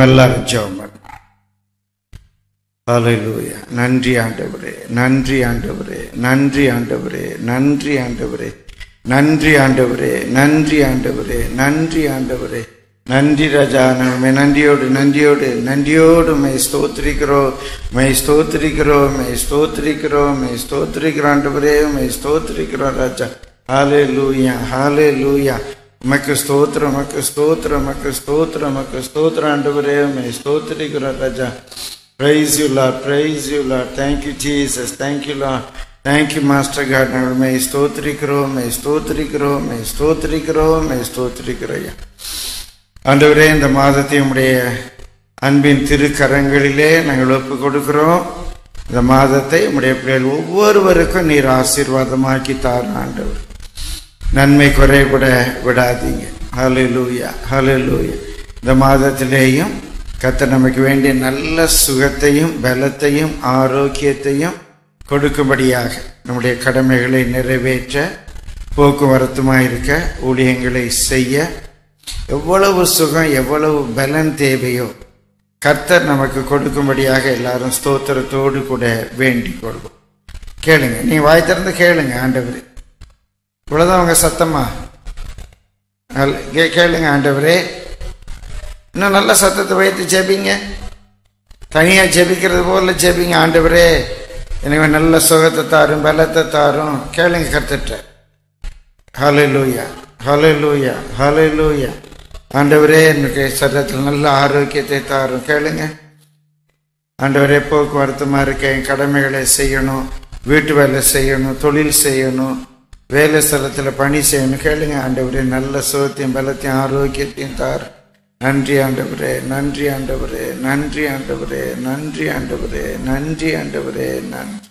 நம்ம எல்லாரும் ஜெபம் பண்ணுவோம் ஹalleluya நன்றி ஆண்டவரே நன்றி ஆண்டவரே நன்றி ஆண்டவரே நன்றி ஆண்டவரே நன்றி ஆண்டவரே நன்றி ஆண்டவரே நன்றி ஆண்டவரே நன்றி ராஜா நம்ம நன்றியோடு நன்றியோடு நன்றியோடு மை ஸ்தோத்திரிக்கிறோம் மை ஸ்தோத்திரிக்கிறோம் மை ஸ்தோத்திரிக்கிறோம் மை ஸ்தோத்திரிக்கிறோம் ஆண்டவரே மை ஸ்தோத்திரிக்கிறோம் ராஜா ஹாலே லூயா ஹாலே லூயா உமக்கு ஸ்தோத்திரம் உமக்கு ஸ்தோத்திரம் உமக்கு ஸ்தோத்திரம் உமக்கு ஸ்தோத்திரம் ஆண்டவரே மை ஸ்தோத்திரிக்கிறோம் ராஜா Praise you, Lord. Praise you, Lord. Thank you, Jesus. Thank you, Lord. Thank you, Master God. நாங்கள் மை ஸ்தோத்திரிக்கிறோம் மை ஸ்தோத்திரிக்கிறோம் மை ஸ்தோத்திரிக்கிறோம் மை ஸ்தோத்திரிக்கிறோம் ஆண்டவரே இந்த மாதத்தை உம்முடைய அன்பின் திருக்கரங்களிலே நாங்கள் ஒப்பு கொடுக்கிறோம் இந்த மாதத்தை உம்முடைய பிள்ளைகள் ஒவ்வொருவருக்கும் நீர் ஆசீர்வாதமாக்கி தாரும் ஆண்டவர் நன்மை குறைபட விடாதீங்க ஹalleluya ஹalleluya இந்த மாதத்திலேயும் கர்த்தர் நமக்கு வேண்டிய நல்ல சுகத்தையும் பலத்தையும் ஆரோக்கியத்தையும் கொடுக்கும்படியாக நம்முடைய கடமைகளை நிறைவேற்ற போக்குவரத்துமாயிருக்க ஊழியங்களை செய்ய எவ்வளவு சுகம் எவ்வளவு பலன் தேவையோ கர்த்தர் நமக்கு கொடுக்கும்படியாக எல்லாரும் ஸ்தோத்திரத்தோடு கூட வேண்டிக் கொள்வோம் கேளுங்க நீ வாய் திறந்து கேளுங்க ஆண்டவரே இவ்வளவுதான் உங்க சத்தமா நல்ல- கே- கேளுங்க ஆண்டவரே இன்னும் நல்ல சத்தத்தை வைத்து ஜெபிங்க தனியா ஜெபிக்கிறது போல ஜெபிங்க ஆண்டவரே எனக்கு நல்ல சுகத்தை தாரும் பலத்தை தாரும் கேளுங்க கர்த்தட்ட ஹalleluya ஹalleluya ஹalleluya ஆண்டவரே எனக்கு சரீரத்தில் நல்ல ஆரோக்கியத்தை தாரும் கேளுங்க ஆண்டவரே போக்குவரத்துமா இருக்க என் கடமைகளை செய்யணும் வீட்டு வேலை செய்யணும் தொழில் செய்யணும் வேலை ஸ்தலத்தில் பணி செய்யணும் கேளுங்க ஆண்டவரே நல்ல சுகத்தையும் பலத்தையும் ஆரோக்கியத்தையும் தார் நன்றி ஆண்டவரே நன்றி ஆண்டவரே நன்றி ஆண்டவரே நன்றி ஆண்டவரே நன்றி ஆண்டவரே நன்றி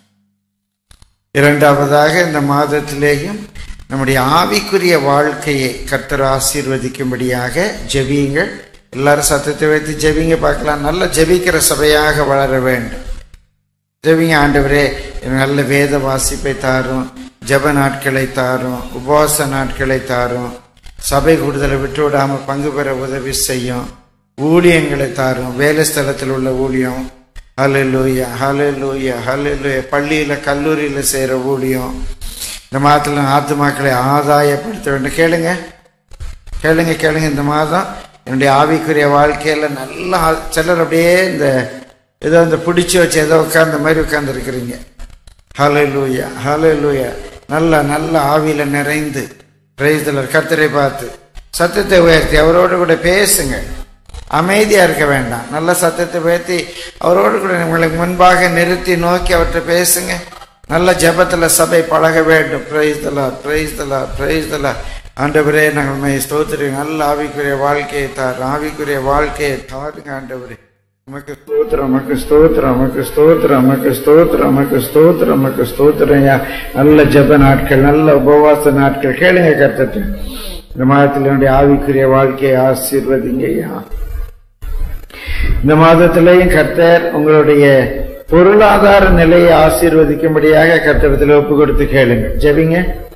இரண்டாவதாக இந்த மாதத்திலேயும் நம்முடைய ஆவிக்குரிய வாழ்க்கையை கர்த்தர் ஆசீர்வதிக்கும்படியாக ஜெபியுங்கள் எல்லாரும் சத்தத்தை வைத்து ஜெபிங்க பார்க்கலாம் நல்ல ஜெபிக்கிற சபையாக வளர வேண்டும் ஜெபிங்க ஆண்டவரே எனக்கு நல்ல வேத வாசிப்பை தாரும் ஜெப நாட்களை தாரும் உபவாச நாட்களை தாரும் சபை கூடுதலை விட்டு விடாம பங்கு பெற உதவி செய்யும் ஊழியங்களை தாரும் வேலை ஸ்தலத்தில் உள்ள ஊழியம் ஹalleluya ஹalleluya ஹalleluya பள்ளியில கல்லூரியில செய்யற ஊழியம் இந்த மாதத்துல ஆத்துமாக்களை ஆதாயப்படுத்த வேண்டும் கேளுங்க கேளுங்க கேளுங்க இந்த மாதம் என்னுடைய ஆவிக்குரிய வாழ்க்கையில நல்லா ஆ- சிலர் அப்படியே இந்த ஏதோ இந்த பிடிச்சி வச்சு ஏதோ உட்கார்ந்த மாதிரி உட்கார்ந்து இருக்கிறீங்க ஹalleluya ஹalleluya நல்ல நல்ல ஆவியில நிறைந்து பிரைஸ்தலர் கர்த்தரை பார்த்து சத்தத்தை உயர்த்தி அவரோடு கூட பேசுங்க அமைதியா இருக்க வேண்டாம் நல்ல சத்தத்தை உயர்த்தி அவரோடு கூட உங்களுக்கு முன்பாக நிறுத்தி நோக்கி அவர்கிட்ட பேசுங்க நல்ல ஜெபத்துல சபை பழக வேண்டும் பிரைஸ் தலா பிரைஸ் தலா பிரைஸ் தலா ஆண்டவரே நாங்கள் உண்மை ஸ்தோத்திரி நல்ல ஆவிக்குரிய வாழ்க்கையை தார் ஆவிக்குரிய வாழ்க்கையை தாருங்க ஆண்டவரே உமக்கு ஸ்தோத்திரம் உமக்கு ஸ்தோத்திரம் உமக்கு ஸ்தோத்திரம் உமக்கு ஸ்தோத்திரம் உமக்கு ஸ்தோத்திரம் உமக்கு ஸ்தோத்திரம் ஐயா நல்ல ஜெப நாட்கள் நல்ல உபவாச நாட்கள் கேளுங்க கர்த்தத்தை இந்த மாதத்தில் என்னுடைய ஆவிக்குரிய வாழ்க்கையை ஆசீர்வதிங்க ஐயா இந்த மாதத்திலேயும் கர்த்தர் உங்களுடைய பொருளாதார நிலையை ஆசீர்வதிக்கும்படியாக கர்த்தரத்தில் ஒப்பு கொடுத்து கேளுங்க ஜெபிங்க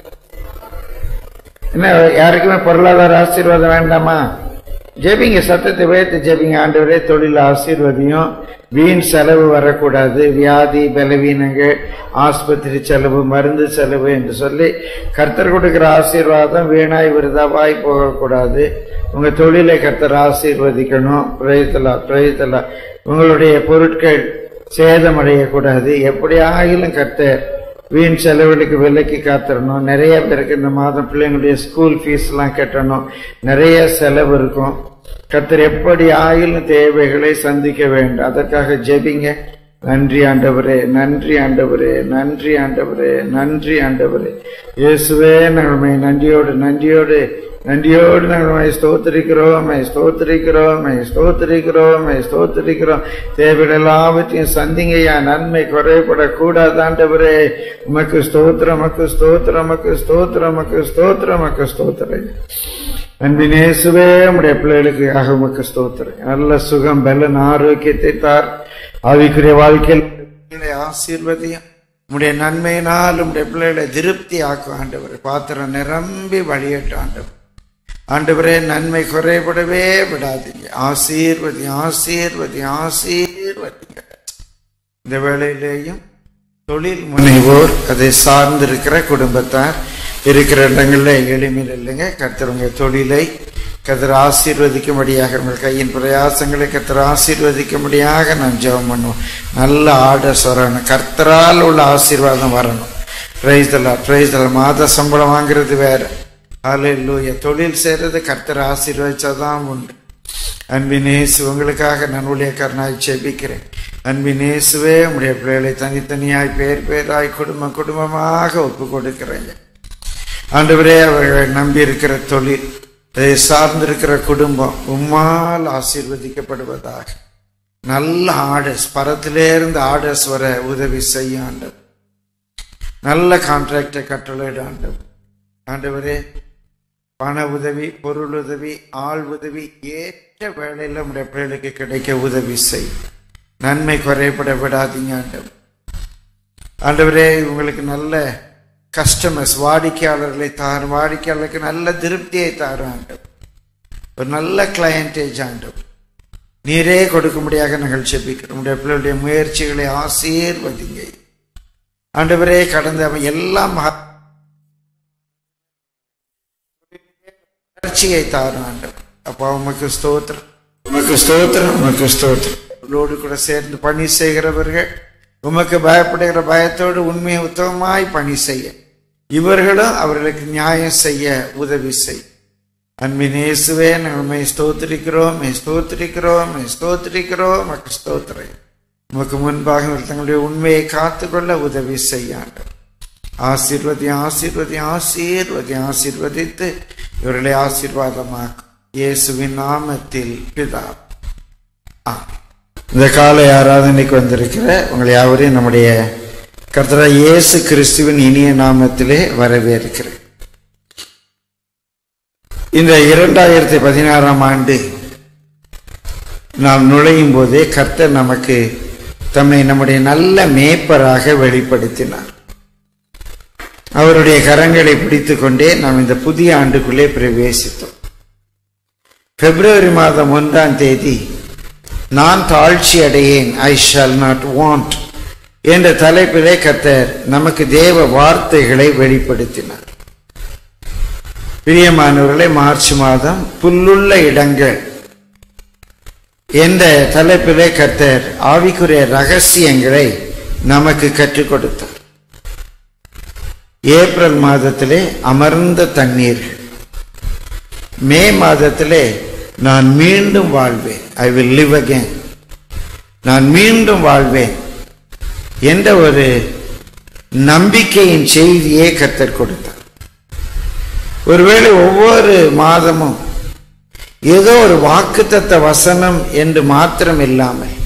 என்ன யாருக்குமே பொருளாதார ஆசீர்வாதம் வேண்டாமா ஜெபிங்க சத்தத்தை உயர்த்தி ஜெபிங்க ஆண்டவரே தொழில் ஆசீர்வதியும் வீண் செலவு வரக்கூடாது வியாதி பலவீனங்கள் ஆஸ்பத்திரி செலவு மருந்து செலவு என்று சொல்லி கர்த்தர் கொடுக்கிற ஆசீர்வாதம் வீணாய் விருதாவாய் போகக்கூடாது உங்க தொழிலை கர்த்தர் ஆசீர்வதிக்கணும் பிரயத்தலா பிரயத்தலா உங்களுடைய பொருட்கள் சேதமடையக்கூடாது எப்படி ஆகிலும் கர்த்தர் வீண் செலவுகளுக்கு விலைக்கு காத்திரணும் நிறைய பேருக்கு இந்த மாதம் பிள்ளைங்களுடைய ஸ்கூல் ஃபீஸ் எல்லாம் கட்டணும் நிறைய செலவு இருக்கும் கர்த்தர் எப்படி ஆயிலும் தேவைகளை சந்திக்க வேண்டும் அதற்காக ஜெபிங்க நன்றி ஆண்டவரே நன்றி ஆண்டவரே நன்றி ஆண்டவரே நன்றி ஆண்டவரே இயேசுவே நாங்கள் உம்மை நன்றியோடு நன்றியோடு நன்றியோடு நாங்கள் உம்மை ஸ்தோத்திரிக்கிறோம் உம்மை ஸ்தோத்திரிக்கிறோம் உம்மை ஸ்தோத்திரிக்கிறோம் உம்மை ஸ்தோத்திரிக்கிறோம் தேவைகள் எல்லாவற்றையும் சந்திங்கய்யா நன்மை குறைபடக்கூடாது ஆண்டவரே உமக்கு ஸ்தோத்திரம் உமக்கு ஸ்தோத்திரம் உமக்கு ஸ்தோத்திரம் உமக்கு ஸ்தோத்திரம் உமக்கு ஸ்தோத்திரம் அன்பினேசுவே உம்முடைய பிள்ளைகளுக்கு ஆக உமக்கு ஸ்தோத்திரம் நல்ல சுகம் பலன் ஆரோக்கியத்தை தார் ஆவிக்குரிய வாழ்க்கையில் பிள்ளைகளை ஆசீர்வதியும் உம்முடைய நன்மையினால் உம்முடைய பிள்ளைகளை திருப்தி ஆக்கும் ஆண்டவர் பாத்திரம் நிரம்பி வழியட்டும் ஆண்டவர் ஆண்டவரே நன்மை குறைபடவே விடாதீங்க ஆசீர்வதி ஆசீர்வதி ஆசீர்வதிங்க இந்த வேளையிலேயும் தொழில் முனைவோர் அதை சார்ந்திருக்கிற குடும்பத்தார் இருக்கிற இடங்களில் எளிமையில் இல்லைங்க கர்த்தருங்க தொழிலை கத்தர் ஆசீர்வதிக்கும்படியாக உங்கள் கையின் பிரயாசங்களை கத்தர் ஆசீர்வதிக்கும்படியாக நான் ஜெபம் பண்ணுவோம் நல்ல ஆர்டர்ஸ் வரணும் கர்த்தரால் உள்ள ஆசீர்வாதம் வரணும் பிரைஸ்தலா பிரைஸ்தலா மாத சம்பளம் வாங்குறது வேற ஹalleluya தொழில் செய்கிறது கர்த்தர் ஆசீர்வதிச்சாதான் உண்டு அன்பின் இயேசு உங்களுக்காக நான் ஊழியக்காரனாய் ஜெபிக்கிறேன் அன்பின் இயேசுவே உடைய பிள்ளைகளை தனித்தனியாய் பேர் பேராய் குடும்பம் குடும்பமாக ஒப்பு கொடுக்கிறேங்க ஆண்டவரே அவர்களை நம்பி இருக்கிற தொழில் அதை சார்ந்திருக்கிற குடும்பம் உம்மால் ஆசீர்வதிக்கப்படுவதாக நல்ல ஆர்டர்ஸ் பரத்திலிருந்து ஆர்டர்ஸ் வர உதவி செய்ய ஆண்டவர் நல்ல கான்ட்ராக்டை கட்டளையிட ஆண்டவர் ஆண்டவரே பண உதவி பொருள் உதவி ஆள் உதவி ஏற்ற வேலையில் நம்முடைய பிள்ளைகளுக்கு கிடைக்க உதவி செய் நன்மை குறைபட விடாதீங்க ஆண்டவர் ஆண்டவரே உங்களுக்கு நல்ல கஸ்டமர்ஸ் வாடிக்கையாளர்களை தார் வாடிக்கையாளருக்கு நல்ல திருப்தியை தாரும் ஆண்டவர் ஒரு நல்ல கிளையண்டேஜ் ஆண்டவர் நீரே கொடுக்கும்படியாக நாங்கள் செபிக்கிறோம் உடைய பிள்ளைகளுடைய முயற்சிகளை ஆசீர்வதிங்க ஆண்டவரே கடந்த அவன் எல்லாம் வளர்ச்சியை தாரும் ஆண்டவர் அப்போ உமக்கு ஸ்தோத்திரம் உமக்கு ஸ்தோத்திரம் உமக்கு ஸ்தோத்திரம் உங்களோடு கூட சேர்ந்து பணி செய்கிறவர்கள் உமக்கு பயப்படுகிற பயத்தோடு உண்மையை உத்தமமாய் பணி செய்ய இவர்களும் அவர்களுக்கு நியாயம் செய்ய உதவி செய் அன்பின் இயேசுவே நம்மை ஸ்தோத்திரிக்கிறோம் மே ஸ்தோத்திரிக்கிறோம் மே ஸ்தோத்திரிக்கிறோம் உமக்கு ஸ்தோத்திரம் உமக்கு முன்பாக இவர்கள் தங்களுடைய உண்மையை காத்துக்கொள்ள உதவி செய்யாண்டவர் ஆசீர்வதி ஆசீர்வதி ஆசீர்வதி ஆசீர்வதித்து இவர்களை ஆசீர்வாதமாக்கும் இயேசுவின் நாமத்தில் பிதா இந்த காலை ஆராதனைக்கு வந்திருக்கிற உங்களை யாவரையும் நம்முடைய கர்த்தரா இயேசு கிறிஸ்துவின் இனிய நாமத்திலே வரவேற்கிறேன் இந்த இரண்டாயிரத்தி பதினாறாம் ஆண்டு நாம் நுழையும் போதே கர்த்தர் நமக்கு தம்மை நம்முடைய நல்ல மேய்ப்பராக வெளிப்படுத்தினார் அவருடைய கரங்களை பிடித்து கொண்டே நாம் இந்த புதிய ஆண்டுக்குள்ளே பிரவேசித்தோம் பிப்ரவரி மாதம் ஒன்றாம் தேதி நான் தாழ்ச்சி அடையேன் ஐ ஷால் நாட் வாண்ட் என்ற தலைப்பிலே கத்தர் நமக்கு தேவ வார்த்தைகளை வெளிப்படுத்தினார் பிரியமானவர்களே மார்ச் மாதம் புல்லுள்ள இடங்கள் என்ற தலைப்பிலே கத்தர் ஆவிக்குரிய ரகசியங்களை நமக்கு கற்றுக் கொடுத்தார் ஏப்ரல் மாதத்திலே அமர்ந்த தண்ணீர்கள் மே மாதத்திலே நான் மீண்டும் வாழ்வேன் ஐ வில் லிவ் அகேன் நான் மீண்டும் வாழ்வேன் என்ற ஒரு நம்பிக்கையின் செய்தியை கத்தர் கொடுத்தார் ஒருவேளை ஒவ்வொரு மாதமும் ஏதோ ஒரு வாக்குத்தத்த வசனம் என்று மாத்திரம் இல்லாமல்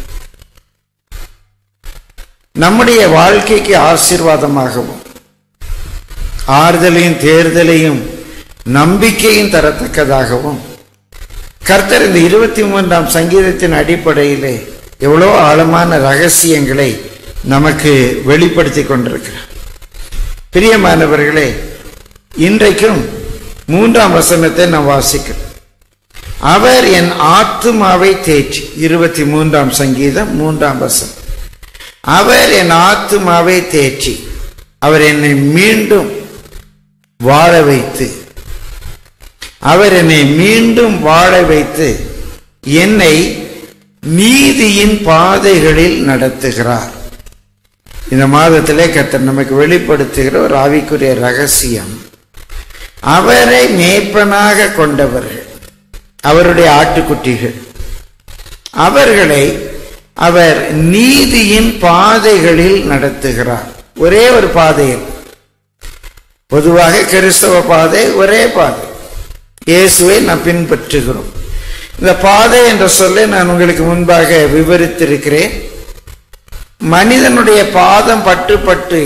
நம்முடைய வாழ்க்கைக்கு ஆசீர்வாதமாகவும் ஆறுதலையும் தேர்தலையும் நம்பிக்கையும் தரத்தக்கதாகவும் கர்த்தர் இந்த இருபத்தி மூன்றாம் சங்கீதத்தின் அடிப்படையிலே எவ்வளோ ஆழமான ரகசியங்களை நமக்கு வெளிப்படுத்தி கொண்டிருக்கிறார் பிரியமானவர்களே இன்றைக்கும் மூன்றாம் வசனத்தை நாம் வாசிக்கிறோம் அவர் என் ஆத்துமாவை தேற்றி இருபத்தி மூன்றாம் சங்கீதம் மூன்றாம் வசனம் அவர் என் ஆத்துமாவை தேற்றி அவர் என்னை மீண்டும் வாழ வைத்து அவர் என்னை மீண்டும் வாழ வைத்து என்னை நீதியின் பாதைகளில் நடத்துகிறார் இந்த மாதத்திலே கத்தர் நமக்கு வெளிப்படுத்துகிற ஒரு ஆவிக்குரிய ரகசியம் அவரை மேய்ப்பனாக கொண்டவர்கள் அவருடைய ஆட்டுக்குட்டிகள் அவர்களை அவர் நீதியின் பாதைகளில் நடத்துகிறார் ஒரே ஒரு பாதையில் பொதுவாக கிறிஸ்தவ பாதை ஒரே பாதை இயேசுவை நாம் பின்பற்றுகிறோம் இந்த பாதை என்ற சொல்லை நான் உங்களுக்கு முன்பாக விவரித்திருக்கிறேன் மனிதனுடைய பாதம் பட்டு பட்டு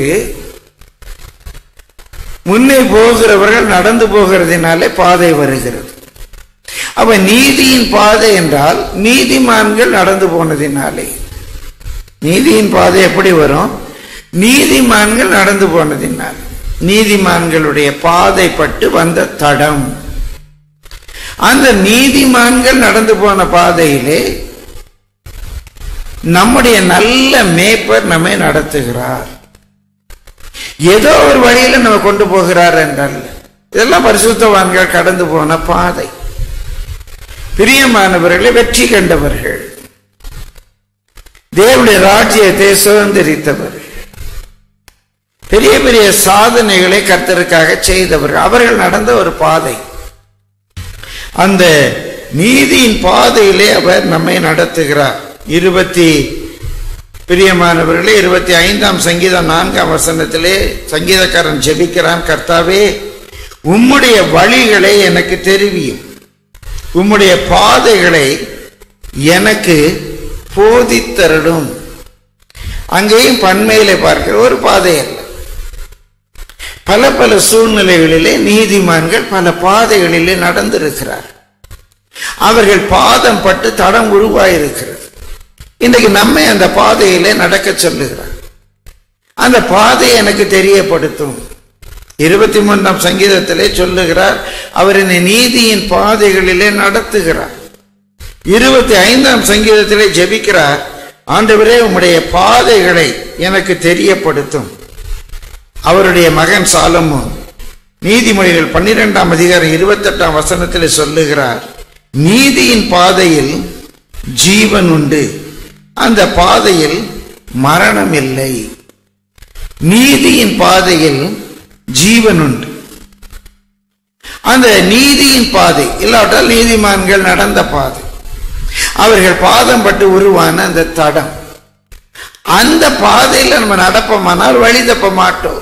முன்னே போகிறவர்கள் நடந்து போகிறதுனாலே பாதை வருகிறது அப்ப நீதியின் பாதை என்றால் நீதிமான்கள் நடந்து போனதினாலே நீதியின் பாதை எப்படி வரும் நீதிமான்கள் நடந்து போனதினால் நீதிமான்களுடைய பாதை பட்டு வந்த தடம் அந்த நீதிமான்கள் நடந்து போன பாதையிலே நம்முடைய நல்ல மேய்ப்பர் நம்மை நடத்துகிறார் ஏதோ ஒரு வழியில நம்ம கொண்டு போகிறார் என்றால் இதெல்லாம் பரிசுத்தவான்கள் கடந்து போன பாதை பிரியமானவர்களை வெற்றி கண்டவர்கள் தேவனுடைய ராஜ்யத்தை சுதந்திரித்தவர்கள் பெரிய பெரிய சாதனைகளை கர்த்தருக்காக செய்தவர்கள் அவர்கள் நடந்த ஒரு பாதை அந்த நீதியின் பாதையிலே அவர் நம்மை நடத்துகிறார் இருபத்தி பிரியமானவர்களே இருபத்தி ஐந்தாம் சங்கீதம் நான்காம் வசனத்திலே சங்கீதக்காரன் ஜெபிக்கிறான் கர்த்தாவே உம்முடைய வழிகளை எனக்கு தெரிவியும் உம்முடைய பாதைகளை எனக்கு போதித்தரடும் அங்கேயும் பன்மையிலே பார்க்கிற ஒரு பாதை அல்ல பல பல சூழ்நிலைகளிலே நீதிமான்கள் பல பாதைகளிலே நடந்திருக்கிறார் அவர்கள் பாதம் பட்டு தடம் உருவாயிருக்கிறது இன்றைக்கு நம்மை அந்த பாதையிலே நடக்க சொல்லுகிறார் அந்த பாதையை எனக்கு தெரியப்படுத்தும் இருபத்தி மூன்றாம் சங்கீதத்திலே சொல்லுகிறார் அவர் என்னை நீதியின் பாதைகளிலே நடத்துகிறார் இருபத்தி ஐந்தாம் சங்கீதத்திலே ஜெபிக்கிறார் ஆண்டவரே உம்முடைய பாதைகளை எனக்கு தெரியப்படுத்தும் அவருடைய மகன் சாலமோன் நீதிமொழிகள் பன்னிரெண்டாம் அதிகாரம் இருபத்தெட்டாம் வசனத்தில் சொல்லுகிறார் நீதியின் பாதையில் ஜீவன் உண்டு அந்த பாதையில் மரணம் இல்லை நீதியின் பாதையில் ஜீவன் உண்டு அந்த நீதியின் பாதை இல்லாவிட்டால் நீதிமான்கள் நடந்த பாதை அவர்கள் பாதம் பட்டு உருவான அந்த தடம் அந்த பாதையில் நம்ம நடப்போமானால் வழி தப்ப மாட்டோம்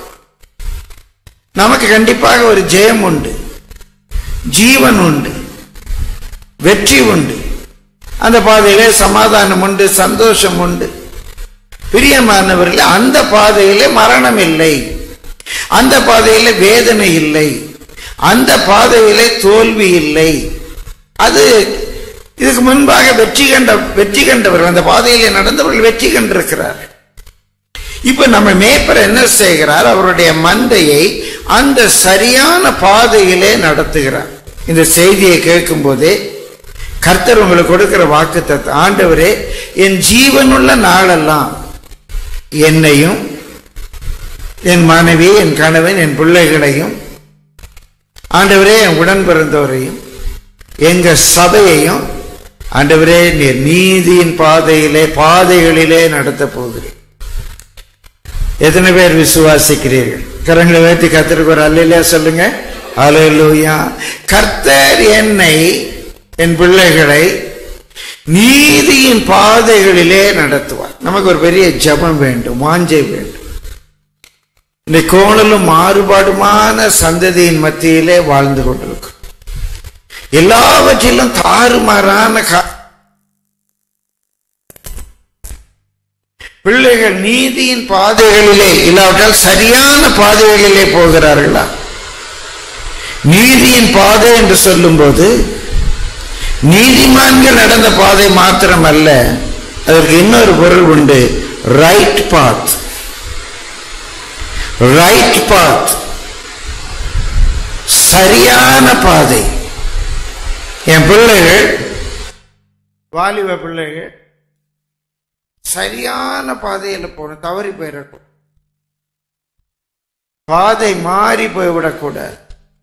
நமக்கு கண்டிப்பாக ஒரு ஜெயம் உண்டு ஜீவன் உண்டு வெற்றி உண்டு அந்த பாதையிலே சமாதானம் உண்டு சந்தோஷம் உண்டு பிரியமானவர்களே அந்த பாதையிலே மரணம் இல்லை அந்த பாதையிலே வேதனை இல்லை அந்த பாதையிலே தோல்வி இல்லை அது இதுக்கு முன்பாக வெற்றி கண்ட வெற்றி கண்டவர்கள் அந்த பாதையிலே நடந்தவர்கள் வெற்றி கண்டிருக்கிறார் இப்ப நம்ம மேய்ப்பர் என்ன செய்கிறார் அவருடைய மந்தையை அந்த சரியான பாதையிலே நடத்துகிறார் இந்த செய்தியை கேட்கும் போதே கர்த்தர் உங்களுக்கு கொடுக்கிற வாக்கு ஆண்டவரே என் ஜீவனுள்ள நாளெல்லாம் என்னையும் என் மனைவி என் கணவன் என் பிள்ளைகளையும் ஆண்டவரே என் உடன் பிறந்தவரையும் எங்க சபையையும் ஆண்டவரே நீர் நீதியின் பாதையிலே பாதைகளிலே நடத்த போகிறேன் எத்தனை பேர் விசுவாசிக்கிறீர்கள் கரங்களை வைத்து கத்திற்கு ஒரு அல்லையா சொல்லுங்க அலையலூயா கர்த்தர் என்னை என் பிள்ளைகளை நீதியின் பாதைகளிலே நடத்துவார் நமக்கு ஒரு பெரிய ஜபம் வேண்டும் வாஞ்சை வேண்டும் இந்த கோணலும் மாறுபாடுமான சந்ததியின் மத்தியிலே வாழ்ந்து கொண்டிருக்கும் எல்லாவற்றிலும் தாறுமாறான கா பிள்ளைகள் நீதியின் பாதைகளிலே இல்லாவிட்டால் சரியான பாதைகளிலே போகிறார்களா நீதியின் பாதை என்று சொல்லும்போது நீதிமான்கள் நடந்த பாதை மாத்திரம் அல்ல அதற்கு இன்னொரு பொருள் உண்டு ரைட் பாத் ரைட் பாத் சரியான பாதை என் பிள்ளைகள் வாலிப பிள்ளைகள் சரியான பாதையில் போகணும் தவறி போயிடக்கூடாது பாதை மாறி போய்விடக்கூடாது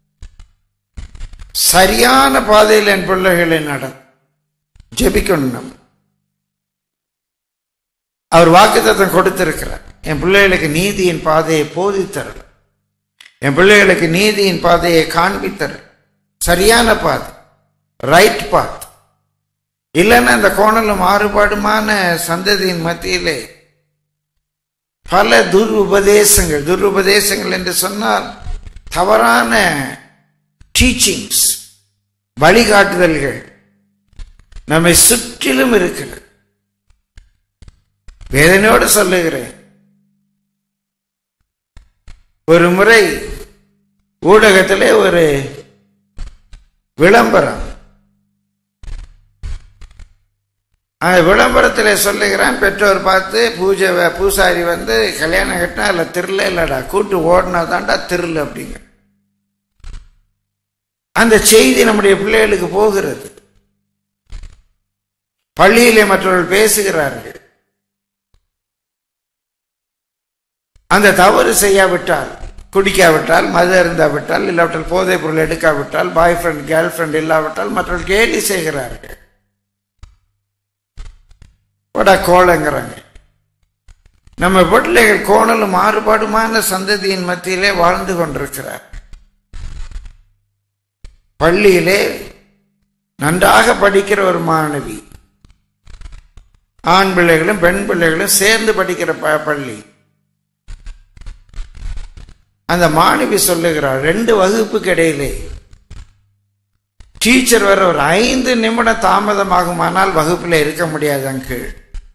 சரியான பாதையில் என் பிள்ளைகளை நட ஜெபிக்கணும் நம்ம அவர் வாக்குத்தத்தம் கொடுத்திருக்கிறார் என் பிள்ளைகளுக்கு நீதியின் பாதையை போதித்தரல என் பிள்ளைகளுக்கு நீதியின் பாதையை காண்பித்தரல் சரியான பாதை ரைட் பாத் இல்லைன்னா இந்த கோணலும் மாறுபாடுமான சந்ததியின் மத்தியிலே பல துருபதேசங்கள் துருபதேசங்கள் என்று சொன்னால் தவறான டீச்சிங்ஸ் வழிகாட்டுதல்கள் நம்மை சுற்றிலும் இருக்கிறது வேதனையோடு சொல்லுகிறேன் ஒரு முறை ஊடகத்திலே ஒரு விளம்பரம் அந்த விளம்பரத்தில் சொல்லுகிறான் பெற்றோர் பார்த்து பூஜை பூசாரி வந்து கல்யாணம் கட்டினா அதில் திருல இல்லடா கூட்டு ஓடினா தான்டா திருள் அப்படிங்க அந்த செய்தி நம்முடைய பிள்ளைகளுக்கு போகிறது பள்ளியிலே மற்றவர்கள் பேசுகிறார்கள் அந்த தவறு செய்யாவிட்டால் குடிக்காவிட்டால் மது அருந்தாவிட்டால் இல்லாவிட்டால் போதைப் பொருள் எடுக்காவிட்டால் பாய் ஃப்ரெண்ட் கேர்ள் ஃப்ரெண்ட் இல்லாவிட்டால் மற்றவர்கள் கேலி செய்கிறார்கள் வட கோலங்கிறாங்க நம்ம பிள்ளைகள் கோணலும் மாறுபாடுமான சந்ததியின் மத்தியிலே வாழ்ந்து கொண்டிருக்கிறார் பள்ளியிலே நன்றாக படிக்கிற ஒரு மாணவி ஆண் பிள்ளைகளும் பெண் பிள்ளைகளும் சேர்ந்து படிக்கிற ப- பள்ளி அந்த மாணவி சொல்லுகிறார் ரெண்டு வகுப்புக்கு இடையிலே டீச்சர் வர ஒரு ஐந்து நிமிடம் தாமதமாகுமானால் வகுப்பில் இருக்க முடியாது அங்கிள்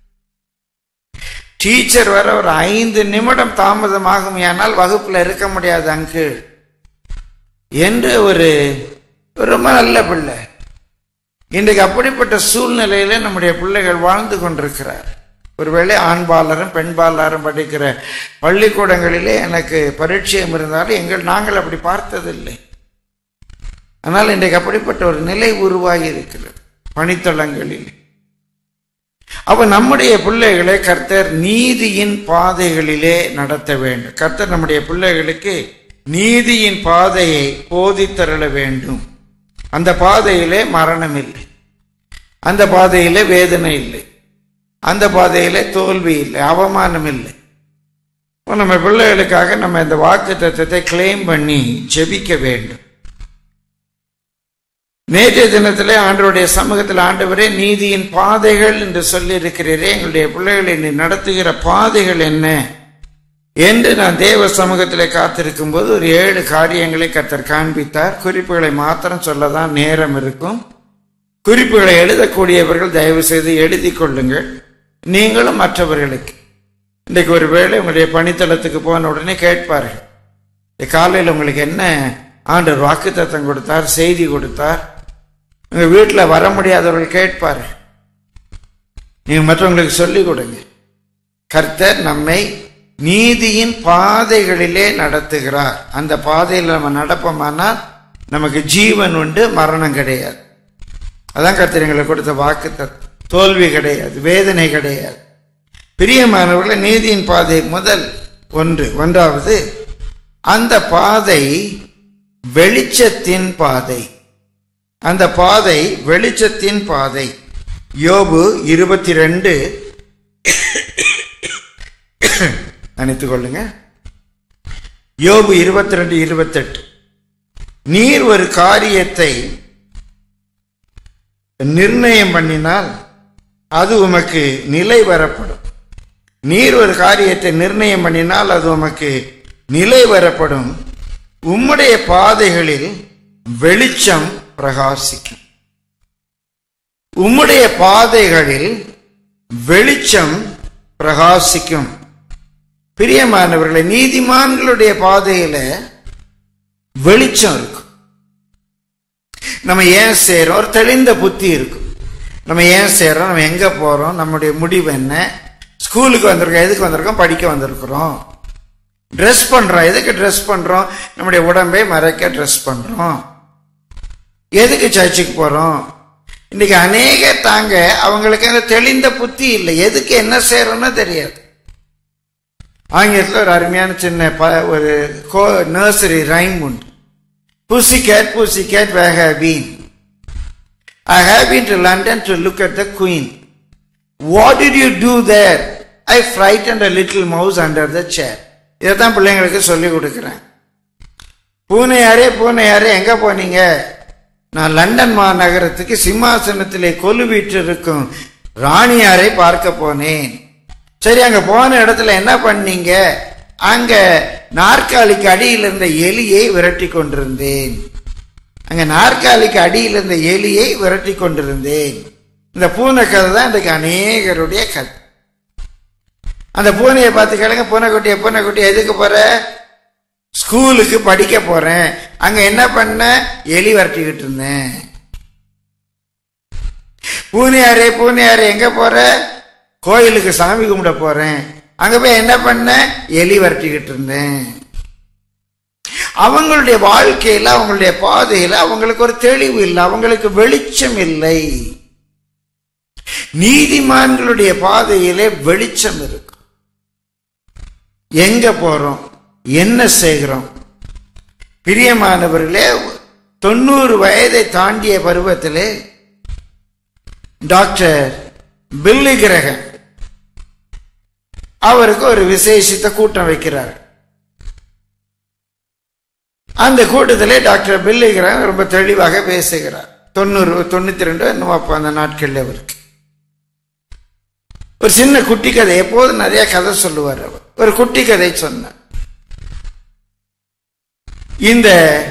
டீச்சர் வர ஒரு ஐந்து நிமிடம் தாமதமாகுமையானால் வகுப்பில் இருக்க முடியாது அங்கிள் என்று ஒரு ரொம்ப நல்ல பிள்ளை இன்றைக்கு அப்படிப்பட்ட சூழ்நிலையில நம்முடைய பிள்ளைகள் வாழ்ந்து கொண்டிருக்கிறார் ஒருவேளை ஆண்பாளரும் பெண்பாளரும் படிக்கிற பள்ளிக்கூடங்களிலே எனக்கு பரிச்சயம் இருந்தாலும் எங்கள் நாங்கள் அப்படி பார்த்ததில்லை ஆனால் இன்றைக்கு அப்படிப்பட்ட ஒரு நிலை உருவாகி இருக்கிறது பணித்தளங்களில் அப்ப நம்முடைய பிள்ளைகளை கர்த்தர் நீதியின் பாதைகளிலே நடத்த வேண்டும் கர்த்தர் நம்முடைய பிள்ளைகளுக்கு நீதியின் பாதையை போதித்தருள வேண்டும் அந்த பாதையிலே மரணம் இல்லை அந்த பாதையிலே வேதனை இல்லை அந்த பாதையிலே தோல்வி இல்லை அவமானம் இல்லை அப்ப நம்ம பிள்ளைகளுக்காக நம்ம இந்த வாக்கு தத்துவத்தை கிளைம் பண்ணி ஜெபிக்க வேண்டும் நேற்றைய தினத்திலே ஆண்டவருடைய சமூகத்தில் ஆண்டவரே நீதியின் பாதைகள் என்று சொல்லி இருக்கிறீரே எங்களுடைய பிள்ளைகளை நீ நடத்துகிற பாதைகள் என்ன என்று நான் தேவ சமூகத்திலே காத்திருக்கும் போது ஒரு ஏழு காரியங்களை கத்தர் காண்பித்தார் குறிப்புகளை மாத்திரம் சொல்லதான் நேரம் இருக்கும் குறிப்புகளை எழுதக்கூடியவர்கள் தயவு செய்து எழுதி கொள்ளுங்கள் நீங்களும் மற்றவர்களுக்கு இன்றைக்கு ஒரு வேளை உங்களுடைய பணித்தளத்துக்கு போன உடனே கேட்பார்கள் இந்த காலையில் உங்களுக்கு என்ன ஆண்டவர் வாக்குத்தத்தம் கொடுத்தார் செய்தி கொடுத்தார் உங்க வீட்டில் வர முடியாதவர்கள் கேட்பார் நீங்க மற்றவங்களுக்கு சொல்லிக் கொடுங்க கர்த்தர் நம்மை நீதியின் பாதைகளிலே நடத்துகிறார் அந்த பாதையில் நம்ம நடப்போமானால் நமக்கு ஜீவன் உண்டு மரணம் கிடையாது அதான் கர்த்தர் எங்களுக்கு கொடுத்த வாக்கு தோல்வி கிடையாது வேதனை கிடையாது பிரியமானவர்களை நீதியின் பாதை முதல் ஒன்று ஒன்றாவது அந்த பாதை வெளிச்சத்தின் பாதை அந்த பாதை வெளிச்சத்தின் பாதை யோபு இருபத்தி ரெண்டு நினைத்துக் கொள்ளுங்க யோபு இருபத்தி ரெண்டு இருபத்தெட்டு நீர் ஒரு காரியத்தை நிர்ணயம் பண்ணினால் அது உமக்கு நிலை வரப்படும் நீர் ஒரு காரியத்தை நிர்ணயம் பண்ணினால் அது உமக்கு நிலை வரப்படும் உம்முடைய பாதைகளில் வெளிச்சம் பிரகாசிக்கும் உம்முடைய பாதைகளில் வெளிச்சம் பிரகாசிக்கும் பிரியமானவர்களை நீதிமான்களுடைய பாதையில வெளிச்சம் இருக்கும் நம்ம ஏன் செய்றோம் ஒரு தெளிந்த புத்தி இருக்கும் நம்ம ஏன் செய்றோம் நம்ம எங்க போறோம் நம்முடைய முடிவு என்ன ஸ்கூலுக்கு வந்திருக்கோம் எதுக்கு வந்திருக்கோம் படிக்க வந்திருக்கிறோம் ட்ரெஸ் பண்றோம் எதுக்கு ட்ரெஸ் பண்றோம் நம்முடைய உடம்பை மறைக்க ட்ரெஸ் பண்றோம் எதுக்கு சர்ச்சுக்கு போறோம் இன்னைக்கு அநேக தாங்க அவங்களுக்கு அந்த தெளிந்த புத்தி இல்லை எதுக்கு என்ன செய்யறோம்னு தெரியாது ஆங்கிலத்தில் ஒரு அருமையான சின்ன ப- ஒரு கோ நர்சரி ரைம் உண்டு pussy cat pussy cat where have been I have been to London to look at the queen what did you do there I fright a little mouse under the chair இதைத்தான் பிள்ளைங்களுக்கு சொல்லி கொடுக்குறேன் பூனையாரே பூனையாரே எங்க போனீங்க நான் London மாநகரத்துக்கு சிம்மாசனத்திலே கொலுவிட்டு இருக்கும் ராணியாரை பார்க்க போனேன் சரி அங்க போன இடத்துல என்ன பண்ணீங்க அங்க நாற்காலிக்கு அடியில் இருந்த எலியை விரட்டி கொண்டிருந்தேன் அங்க நாற்காலிக்கு அடியில் இருந்த எலியை விரட்டி கொண்டிருந்தேன் இந்த பூனை கதை தான் இன்றைக்கு அநேகருடைய கதை அந்த பூனையை பார்த்து கேளுங்க பூனைக்குட்டியை பூனைக்குட்டி எதுக்கு போற ஸ்கூலுக்கு படிக்க போறேன் அங்க என்ன பண்ண எலி விரட்டிக்கிட்டு இருந்தேன் பூனையாரே பூனையாரே எங்க போற கோயிலுக்கு சாமி கும்பிட போறேன் அங்க போய் என்ன பண்ண எலி விரட்டிக்கிட்டு இருந்தேன் அவங்களுடைய வாழ்க்கையில அவங்களுடைய பாதையில அவங்களுக்கு ஒரு தெளிவு இல்லை அவங்களுக்கு வெளிச்சம் இல்லை நீதிமான்களுடைய பாதையிலே வெளிச்சம் இருக்கும் எங்க போறோம் என்ன செய்கிறோம் பிரியமானவர்களே தொண்ணூறு வயதை தாண்டிய பருவத்திலே டாக்டர் பில்லி கிரகன் அவருக்கு ஒரு விசேஷித்த கூட்டம் வைக்கிறார் அந்த கூட்டத்திலே டாக்டர் பில்லி கிரகன் ரொம்ப தெளிவாக பேசுகிறார் தொண்ணூறு தொண்ணூத்தி ரெண்டு என்னமோ அப்போ அந்த நாட்கள்ல அவருக்கு ஒரு சின்ன குட்டி கதை எப்போதும் நிறைய கதை சொல்லுவார் அவர் ஒரு குட்டி கதை சொன்னார் இந்த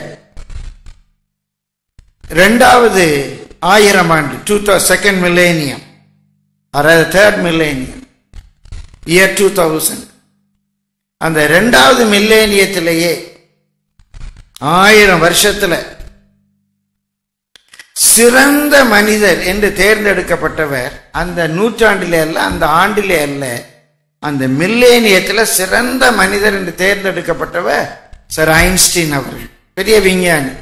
ரெண்டாவது ஆயிரம் ஆண்டு டூ செகண்ட் மில்லேனியம் அதாவது third millennium year two thousand அந்த ரெண்டாவது மில்லேனியத்திலேயே ஆயிரம் வருஷத்துல சிறந்த மனிதர் என்று தேர்ந்தெடுக்கப்பட்டவர் அந்த நூற்றாண்டிலே அல்ல அந்த ஆண்டிலே அல்ல அந்த மில்லேனியத்தில் சிறந்த மனிதர் என்று தேர்ந்தெடுக்கப்பட்டவர் சர் ஐன்ஸ்டீன் அவர்கள் பெரிய விஞ்ஞானி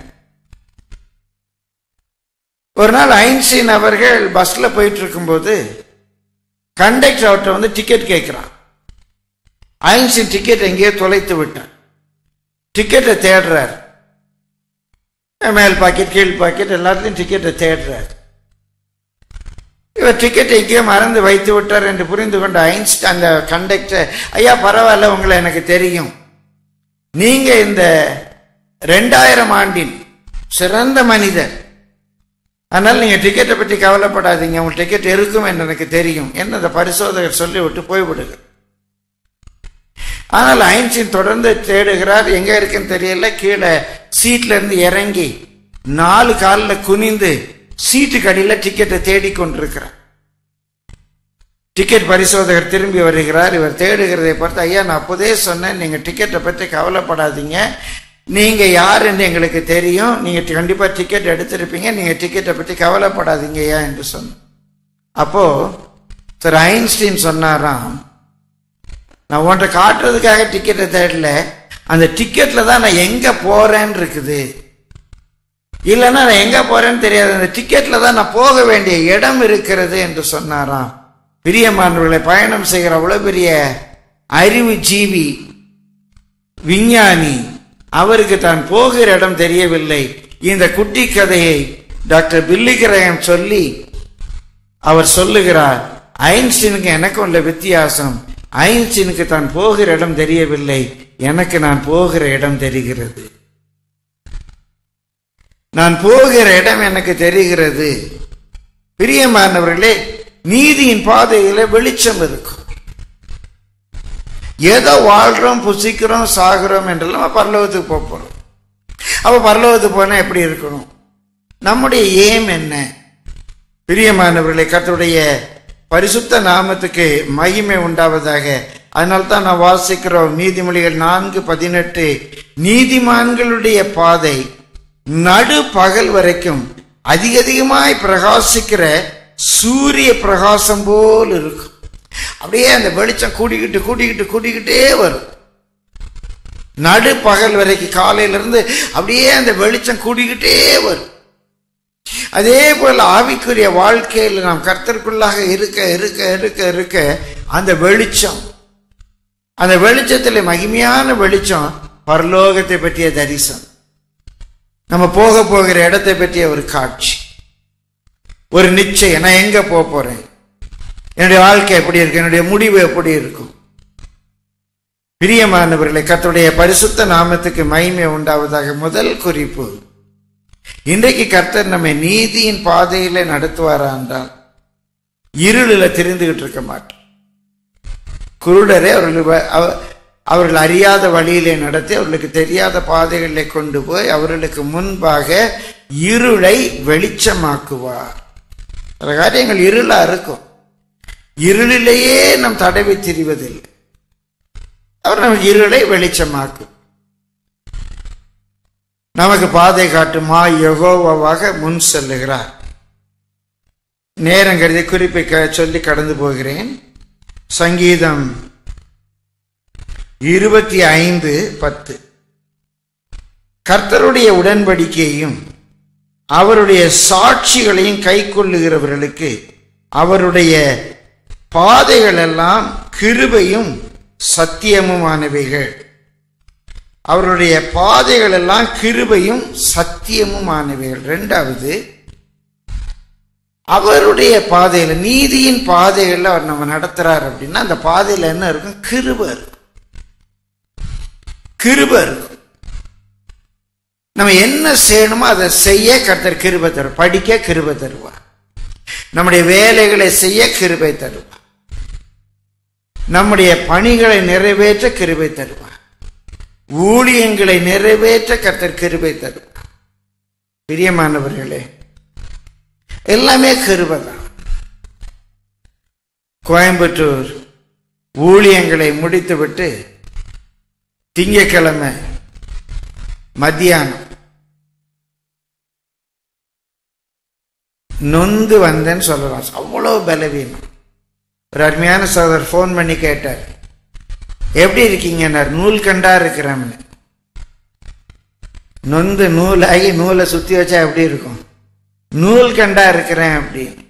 ஒரு நாள் ஐன்ஸ்டீன் அவர்கள் பஸ்ல போயிட்டு இருக்கும்போது கண்டக்டர் அவர்கிட்ட வந்து டிக்கெட் கேட்கிறான் ஐன்ஸ்டீன் டிக்கெட் எங்கேயோ தொலைத்து விட்டான் டிக்கெட்டை தேடுறார் மேல் பாக்கெட் கீழ் பாக்கெட் எல்லாத்துலையும் டிக்கெட்டை தேடுறார் இவர் டிக்கெட் எங்கேயோ மறந்து வைத்து விட்டார் என்று புரிந்து கொண்ட ஐன்ஸ்ட் அந்த கண்டக்டர் ஐயா பரவாயில்ல உங்களை எனக்கு தெரியும் நீங்க இந்த ரெண்டாயிரம் ஆண்டின் சிறந்த மனிதர் அதனால நீங்க டிக்கெட்டை பற்றி கவலைப்படாதீங்க உங்க டிக்கெட் இருக்கும் என்று எனக்கு தெரியும் என்ன அந்த பரிசோதகர் சொல்லிவிட்டு போய்விடுங்க ஆனால் ஐன்ஸ்டீன் தொடர்ந்து தேடுகிறார் எங்க இருக்குன்னு தெரியல கீழே சீட்ல இருந்து இறங்கி நாலு காலில் குனிந்து சீட்டுக்கு அடியில் டிக்கெட்டை தேடிக்கொண்டிருக்கிறார் டிக்கெட் பரிசோதகர் திரும்பி வருகிறார் இவர் தேடுகிறதை பார்த்து ஐயா நான் அப்போதே சொன்னேன் நீங்க டிக்கெட்டை பற்றி கவலைப்படாதீங்க நீங்க யார் என்று எங்களுக்கு தெரியும் நீங்க கண்டிப்பா டிக்கெட் எடுத்திருப்பீங்க நீங்க டிக்கெட்டை பற்றி கவலைப்படாதீங்க ஐயா என்று சொன்ன அப்போ சார் ஐன்ஸ்டீன் சொன்னாராம் நான் உன்ட்ட காட்டுறதுக்காக டிக்கெட்டை தேடல அந்த டிக்கெட்ல தான் நான் எங்க போறேன்னு இருக்குது இல்லைன்னா நான் எங்க போறேன்னு தெரியாது அந்த டிக்கெட்ல தான் நான் போக வேண்டிய இடம் இருக்கிறது என்று சொன்னாராம் பிரியமானவர்களை பயணம் செய்கிற அவ்வளவு பெரிய அறிவு ஜீவி விஞ்ஞானி அவருக்கு தான் போகிற இடம் தெரியவில்லை இந்த குட்டி கதையை டாக்டர் பில்லிகிரகம் சொல்லி அவர் சொல்லுகிறார் ஐன்ஸ்டீனுக்கு எனக்கு உள்ள வித்தியாசம் ஐன்ஸ்டீனுக்கு தான் போகிற இடம் தெரியவில்லை எனக்கு நான் போகிற இடம் தெரிகிறது நான் போகிற இடம் எனக்கு தெரிகிறது பிரியமானவர்களே நீதியின் பாதையில வெளிச்சம் இருக்கும் ஏதோ வாழ்றோம் புசிக்கிறோம் சாகுறோம் என்றெல்லாம் பரலோகத்துக்கு போக போறோம் அப்ப பரலோகத்துக்கு போனா எப்படி இருக்கணும் நம்முடைய ஏம் என்ன பிரியமானவர்களை கர்த்தருடைய பரிசுத்த நாமத்துக்கு மகிமை உண்டாவதாக அதனால தான் நான் வாசிக்கிறோம் நீதிமொழிகள் நான்கு பதினெட்டு நீதிமான்களுடைய பாதை நடு பகல் வரைக்கும் அதிக அதிகமாய் பிரகாசிக்கிற சூரிய பிரகாசம் போல் இருக்கும் அப்படியே அந்த வெளிச்சம் கூடிக்கிட்டு கூடிக்கிட்டு கூடிக்கிட்டே வரும் நடு பகல் வரைக்கும் காலையிலிருந்து அப்படியே அந்த வெளிச்சம் கூடிக்கிட்டே வரும் அதே போல ஆவிக்குரிய வாழ்க்கையில் நாம் கர்த்தருக்குள்ளாக இருக்க இருக்க இருக்க இருக்க அந்த வெளிச்சம் அந்த வெளிச்சத்தில் மகிமையான வெளிச்சம் பரலோகத்தை பற்றிய தரிசனம் நம்ம போக போகிற இடத்தை பற்றிய ஒரு காட்சி ஒரு நிச்சயம் நான் எங்க போக போறேன் என்னுடைய வாழ்க்கை எப்படி இருக்கு என்னுடைய முடிவு எப்படி இருக்கும் பிரியமானவர்களை கர்த்தருடைய பரிசுத்த நாமத்துக்கு மகிமை உண்டாவதாக முதல் குறிப்பு இன்றைக்கு கர்த்தர் நம்மை நீதியின் பாதையில நடத்துவாரா என்றால் இருளில் தெரிந்துகிட்டு இருக்க மாட்டோம் குருடரே அவர்கள் வ- அவ- அவர்கள் அறியாத வழியிலே நடத்தி அவர்களுக்கு தெரியாத பாதைகளிலே கொண்டு போய் அவர்களுக்கு முன்பாக இருளை வெளிச்சமாக்குவார் சில காரியங்கள் இருளா இருக்கும் இருளிலேயே நம் தடவி திரிவதில்லை அவர் நமக்கு இருளை வெளிச்சமாக்கும் நமக்கு பாதை காட்டுமா யெகோவாவாக முன் செல்லுகிறார் நேரம் கருதி குறிப்பை க- சொல்லி கடந்து போகிறேன் சங்கீதம் இருபத்தி ஐந்து பத்து கர்த்தருடைய உடன்படிக்கையையும் அவருடைய சாட்சிகளையும் கை கொள்ளுகிறவர்களுக்கு அவருடைய பாதைகள் எல்லாம் கிருபையும் சத்தியமுமானவைகள் அவருடைய பாதைகள் எல்லாம் கிருபையும் சத்தியமுமானவைகள் ரெண்டாவது அவருடைய பாதையில நீதியின் பாதைகள்ல அவர் நம்ம நடத்துறார் அப்படின்னா அந்த பாதையில என்ன இருக்கும் கிருபை இருக்கும் கிருபை இருக்கும் நம்ம என்ன செய்யணுமோ அதை செய்ய கர்த்தர் கிருபை தருவார் படிக்க கிருபை தருவார் நம்முடைய வேலைகளை செய்ய கிருபை தருவார் நம்முடைய பணிகளை நிறைவேற்ற கிருபை தருவார் ஊழியங்களை நிறைவேற்ற கர்த்தர் கிருபை தருவார் பிரியமானவர்களே எல்லாமே கிருபை தான் கோயம்புத்தூர் ஊழியங்களை முடித்துவிட்டு திங்கக்கிழமை மத்தியானம் நொந்து வந்தேன்னு சொல்லலாம் அவ்வளோ பலவீனம் ஒரு அருமையான சோதர் ஃபோன் பண்ணி கேட்டார் எப்படி இருக்கீங்கன்னார் நூல் கண்டா இருக்கிறேன்னு நொந்து நூலாகி நூலை சுத்தி வச்சா எப்படி இருக்கும் நூல் கண்டா இருக்கிறேன் அப்படின்னு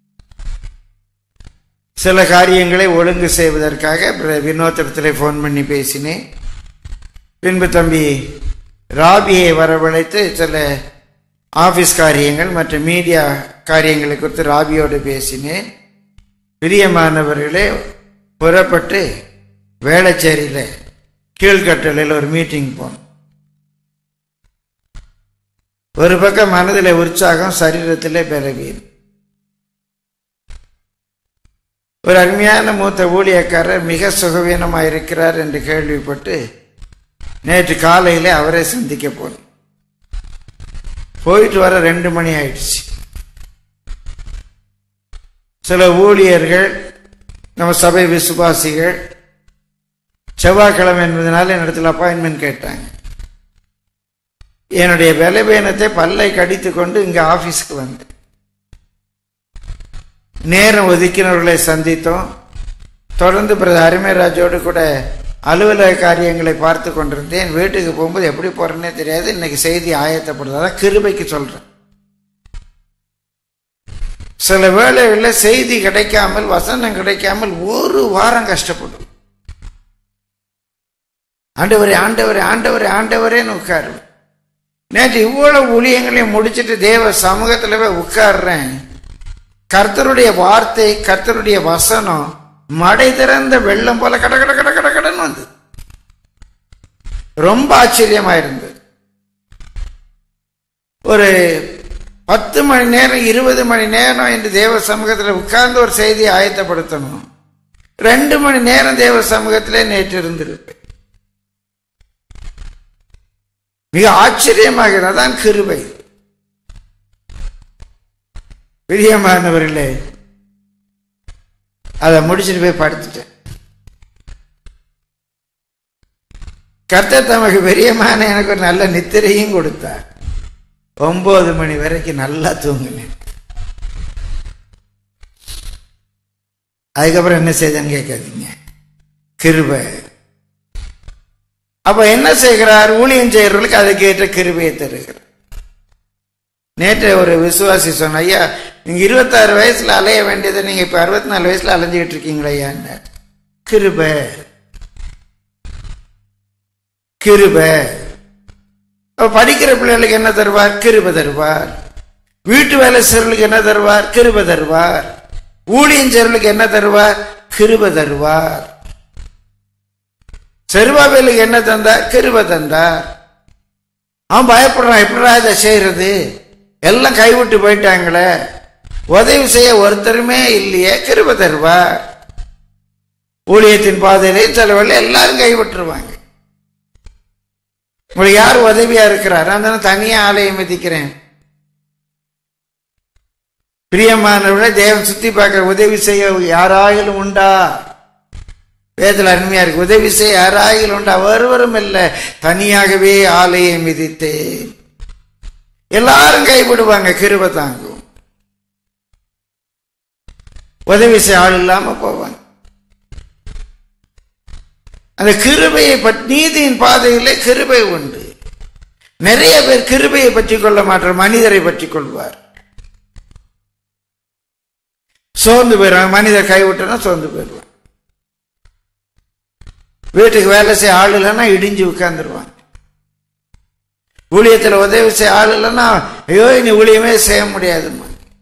சில காரியங்களை ஒழுங்கு செய்வதற்காக வினோத்திரத்தில் ஃபோன் பண்ணி பேசினேன் பின்பு தம்பி ராபியை வரவழைத்து சில ஆபீஸ் காரியங்கள் மற்றும் மீடியா காரியங்களை குறித்து ராபியோடு பேசினேன் பிரியமானவர்களே புறப்பட்டு வேளச்சேரியில் கீழ்கட்டளையில் ஒரு மீட்டிங் போனோம் ஒரு பக்கம் மனதில் உற்சாகம் சரீரத்திலே பலவீனம் ஒரு அருமையான மூத்த ஊழியக்காரர் மிக சுகவீனமாக இருக்கிறார் என்று கேள்விப்பட்டு நேற்று காலையில் அவரை சந்திக்க போனோம் போயிட்டு வர ரெண்டு மணி ஆயிடுச்சு சில ஊழியர்கள் நம்ம சபை விசுவாசிகள் செவ்வாய்க்கிழமை என்பதனால என்னிடத்தில் அப்பாயின்மெண்ட் கேட்டாங்க என்னுடைய பலவீனத்தை பல்லை கடித்து கொண்டு இங்கே ஆஃபீஸ்க்கு வந்தேன் நேரம் ஒதுக்கினவர்களை சந்தித்தோம் தொடர்ந்து பிரதர் அருமைராஜோடு கூட அலுவலக காரியங்களை பார்த்து கொண்டிருந்தேன் வீட்டுக்கு போகும்போது எப்படி போறேன்னே தெரியாது இன்னைக்கு செய்தி ஆயத்தப்படுது அதான் கிருபைக்கு சொல்றேன் சில வேளைகளில் செய்தி கிடைக்காமல் வசனம் கிடைக்காமல் ஒரு வாரம் கஷ்டப்படும் ஆண்டவரே ஆண்டவரே ஆண்டவரே ஆண்டவரேன்னு உட்காரு நேற்று இவ்வளவு ஊழியங்களையும் முடிச்சிட்டு தேவ சமூகத்துல போய் உட்கார்றேன் கர்த்தருடைய வார்த்தை கர்த்தருடைய வசனம் மடை திறந்த வெள்ளம் போல கட கட கட கட கடன்னு வந்து ரொம்ப ஆச்சரியமா இருந்தது ஒரு பத்து மணி நேரம் இருபது மணி நேரம் என்று தேவ சமூகத்தில் உட்கார்ந்து ஒரு செய்தியை ஆயத்தப்படுத்தணும் ரெண்டு மணி நேரம் தேவ சமூகத்திலே நேற்று இருந்திருப்பேன் மிக ஆச்சரியமாக அதான் கிருபை பிரியமானவர்களே அதை முடிச்சுட்டு போய் படுத்துட்டேன் கர்த்தர் தமக்கு பெரியமான எனக்கு ஒரு நல்ல நித்திரையும் கொடுத்தார் ஒன்பது மணி வரைக்கும் நல்லா தூங்கினேன் அதுக்கப்புறம் என்ன செய்தேன்னு கேட்காதீங்க கிருபை அப்ப என்ன செய்கிறார் ஊழியம் செய்யறவர்களுக்கு அதுக்கேற்ற கிருபையை தருகிறார் நேற்று ஒரு விசுவாசி சொன்ன ஐயா நீங்க இருபத்தாறு வயசுல அலைய வேண்டியதை நீங்க இப்ப அறுபத்தி நாலு வயசுல அலைஞ்சுக்கிட்டு இருக்கீங்களா ஐயான்னு கிருபை கிருபை அப்ப படிக்கிற பிள்ளைகளுக்கு என்ன தருவார் கிருபை தருவார் வீட்டு வேலை செய்யறவர்களுக்கு என்ன தருவார் கிருபை தருவார் ஊழியம் செய்யறவர்களுக்கு என்ன தருவார் கிருபை தருவார் செருபாபேலுக்கு என்ன தந்தார் கிருபை தந்தார் அவன் பயப்படுறான் எப்படா இதை செய்யறது எல்லாம் கைவிட்டு போயிட்டாங்களே உதவி செய்ய ஒருத்தருமே இல்லையே கிருபை தருவார் ஊழியத்தின் பாதையிலே சில வேலை எல்லாரும் கைவிட்டுருவாங்க உங்களுக்கு யார் உதவியா இருக்கிறார் அந்த தனியா ஆலயம் மிதிக்கிறேன் பிரியமானவர்களே தேவன் சுத்தி பார்க்க உதவி செய்ய யாராயிலும் உண்டா வேதத்தில் அருமையா இருக்கு உதவி செய்ய யாராயில் உண்டா ஒருவரும் இல்லை தனியாகவே ஆலயம் மிதித்தேன் எல்லாரும் கைவிடுவாங்க கிருப தாங்கும் உதவி செய்ய ஆள் இல்லாம போவாங்க அந்த கிருபையை பற்றி நீதியின் பாதையிலே கிருபை உண்டு நிறைய பேர் கிருபையை பற்றி கொள்ள மாட்டார் மனிதரை பற்றி கொள்வார் சோர்ந்து போயிடுவாங்க மனிதர் கைவிட்டனா சோர்ந்து போயிடுவாங்க வீட்டுக்கு வேலை செய்ய ஆள் இல்லைன்னா இடிஞ்சு உட்கார்ந்துருவாங்க ஊழியத்தில் உதவி செய்ய ஆள் இல்லைன்னா ஐயோ இனி ஊழியமே செய்ய முடியாதுமா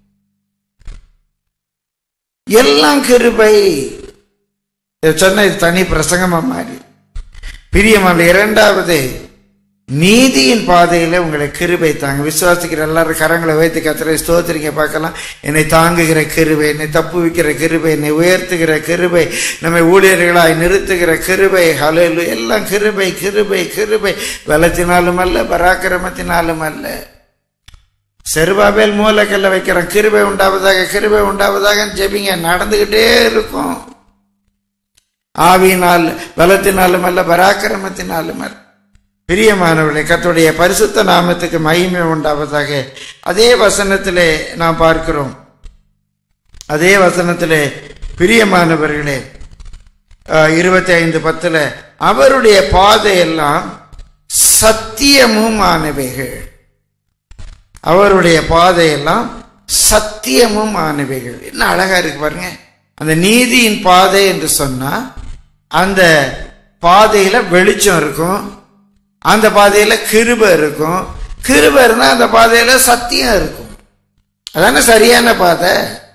எல்லாம் கிருபை இதை சொன்ன இது தனி பிரசங்கமா மாறி பிரியமான இரண்டாவது நீதியின் பாதையில உங்களை கிருபை தாங்க விசுவாசிக்கிற எல்லாரும் கரங்களை வைத்து கத்திரை ஸ்தோத்திரிங்க பார்க்கலாம் என்னை தாங்குகிற கிருபை என்னை தப்பு வைக்கிற கிருபை என்னை உயர்த்துகிற கிருபை நம்மை ஊழியர்களாய் நிறுத்துகிற கிருபை ஹலோலு எல்லாம் கிருபை கிருபை கிருபை பலத்தினாலும் அல்ல பராக்கிரமத்தினாலும் அல்ல செருபாபேல் மூலக்கல்ல வைக்கிறோம் கிருபை உண்டாவதாக கிருபை உண்டாவதாக ஜெபிங்க நடந்துகிட்டே இருக்கும் ஆவியினால் பலத்தினாலும் அல்ல பராக்கிரமத்தினாலும் அல்ல பிரியமானவர்களே கர்த்தருடைய பரிசுத்த நாமத்துக்கு மகிமை உண்டாவதாக அதே வசனத்திலே நாம் பார்க்கிறோம் அதே வசனத்திலே பிரியமானவர்களே இருபத்தி ஐந்து பத்துல அவருடைய பாதையெல்லாம் சத்தியமும் ஆனவைகள் அவருடைய பாதையெல்லாம் சத்தியமும் ஆனவைகள் என்ன அழகா இருக்கு பாருங்க அந்த நீதியின் பாதை என்று சொன்னா அந்த பாதையில வெளிச்சம் இருக்கும் அந்த பாதையில கிருப இருக்கும் கிருப இருந்தா அந்த பாதையில சத்தியம் இருக்கும் அதான சரியான பாதை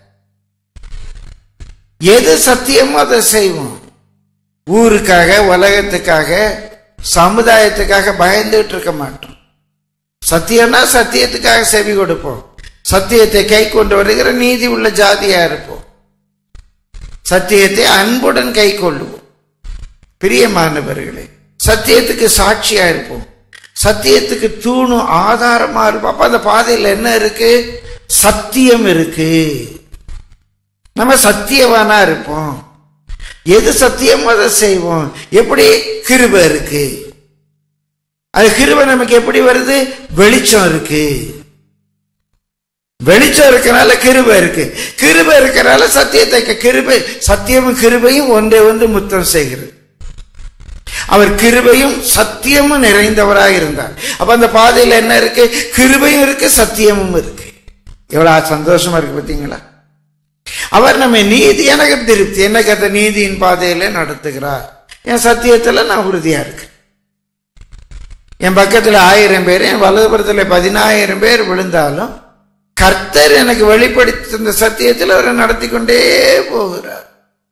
எது சத்தியமோ அதை செய்வோம் ஊருக்காக உலகத்துக்காக சமுதாயத்துக்காக பயந்துட்டு இருக்க மாட்டோம் சத்தியம்னா சத்தியத்துக்காக செவி கொடுப்போம் சத்தியத்தை கை கொண்டு வருகிற நீதி உள்ள ஜாதியா இருப்போம் சத்தியத்தை அன்புடன் கை கொள்ளுவோம் பிரியமானவர்களே சத்தியத்துக்கு சாட்சியா இருப்போம் சத்தியத்துக்கு தூணும் ஆதாரமா இருப்போம் அப்ப அந்த பாதையில் என்ன இருக்கு சத்தியம் இருக்கு நம்ம சத்தியவானா இருப்போம் எது சத்தியம் அதை செய்வோம் எப்படி கிருப இருக்கு அது கிருப நமக்கு எப்படி வருது வெளிச்சம் இருக்கு வெளிச்சம் இருக்கனால கிருப இருக்கு கிருப இருக்கனால சத்தியத்தை கிருபை சத்தியமும் கிருபையும் ஒன்றை ஒன்று முத்தம் செய்கிறது அவர் கிருபையும் சத்தியமும் நிறைந்தவராக இருந்தார் அப்ப அந்த பாதையில என்ன இருக்கு கிருபையும் இருக்கு சத்தியமும் இருக்கு எவ்வளவு சந்தோஷமா இருக்கு பார்த்தீங்களா அவர் நம்ம நீதி எனக்கு திருப்தி எனக்கு அந்த நீதியின் பாதையில நடத்துகிறார் என் சத்தியத்துல நான் உறுதியா இருக்கேன் என் பக்கத்துல ஆயிரம் பேர் என் வலதுபுறத்துல பதினாயிரம் பேர் விழுந்தாலும் கர்த்தர் எனக்கு வெளிப்படுத்தி இந்த சத்தியத்தில் அவரை நடத்தி கொண்டே போகிறார்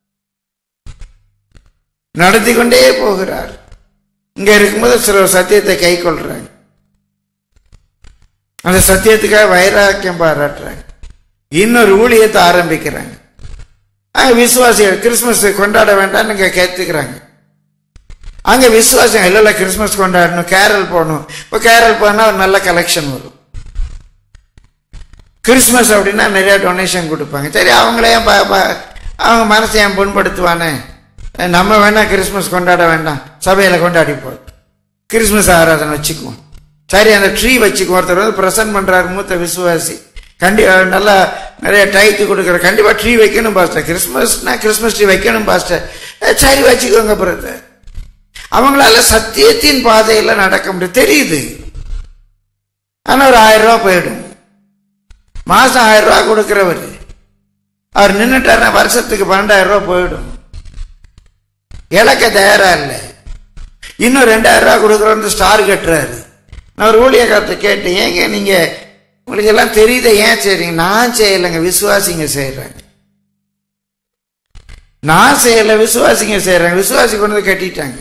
நடத்தி கொண்டே போகிறார் இங்க இருக்கும்போது சிலர் சத்தியத்தை கை கொள்றாங்க அந்த சத்தியத்துக்காக வைராக்கியம் பாராட்டுறாங்க இன்னொரு ஊழியத்தை ஆரம்பிக்கிறாங்க விசுவாசிகள் கிறிஸ்துமஸ் கொண்டாட வேண்டாம்னு இங்க கேட்டுக்கிறாங்க அங்க விசுவாசம் இல்ல இல்ல கிறிஸ்துமஸ் கொண்டாடணும் கேரல் போகணும் இப்போ கேரல் போனா ஒரு நல்ல கலெக்ஷன் வரும் கிறிஸ்துமஸ் அப்படின்னா நிறைய டொனேஷன் கொடுப்பாங்க சரி அவங்களே அவங்க மனசை ஏன் புண்படுத்துவானே நம்ம வேணா கிறிஸ்துமஸ் கொண்டாட வேண்டாம் சபையில கொண்டாடி போய் கிறிஸ்துமஸ் ஆராதனை வச்சுக்குவோம் சரி அந்த ட்ரீ வச்சுக்குவோம் ஒருத்தர் வந்து பிரசன்ட் பண்றாரு மூத்த விசுவாசி கண்டி நல்லா நிறைய டைத்து கொடுக்குற கண்டிப்பா ட்ரீ வைக்கணும் பாஸ்டர் கிறிஸ்துமஸ்னா கிறிஸ்துமஸ் ட்ரீ வைக்கணும் பாஸ்டர் சரி வச்சுக்கோங்க பிரதர் அவங்களால சத்தியத்தின் பாதையில நடக்க முடியும் தெரியுது ஆனா ஒரு ஆயிரம் ரூபாய் போயிடும் மாசம் ஆயிரம் ரூபாய் கொடுக்கிறவர் அவர் நின்றுட்டாருன்னா வருஷத்துக்கு பன்னெண்டாயிரம் ரூபாய் போயிடும் இழக்க தயாரா இல்லை இன்னும் ரெண்டாயிரம் ரூபாய் கொடுக்குறோம் ஸ்டார் கட்டுறாரு நான் ஒரு ஊழியக்காரத்தை கேட்டேன் ஏங்க நீங்க உங்களுக்கு எல்லாம் தெரியுத ஏன் செய்றீங்க நான் செய்யலைங்க விசுவாசிங்க செய்யறாங்க நான் செய்யல விசுவாசிங்க செய்யறாங்க விசுவாசி கொண்டு வந்து கட்டிட்டாங்க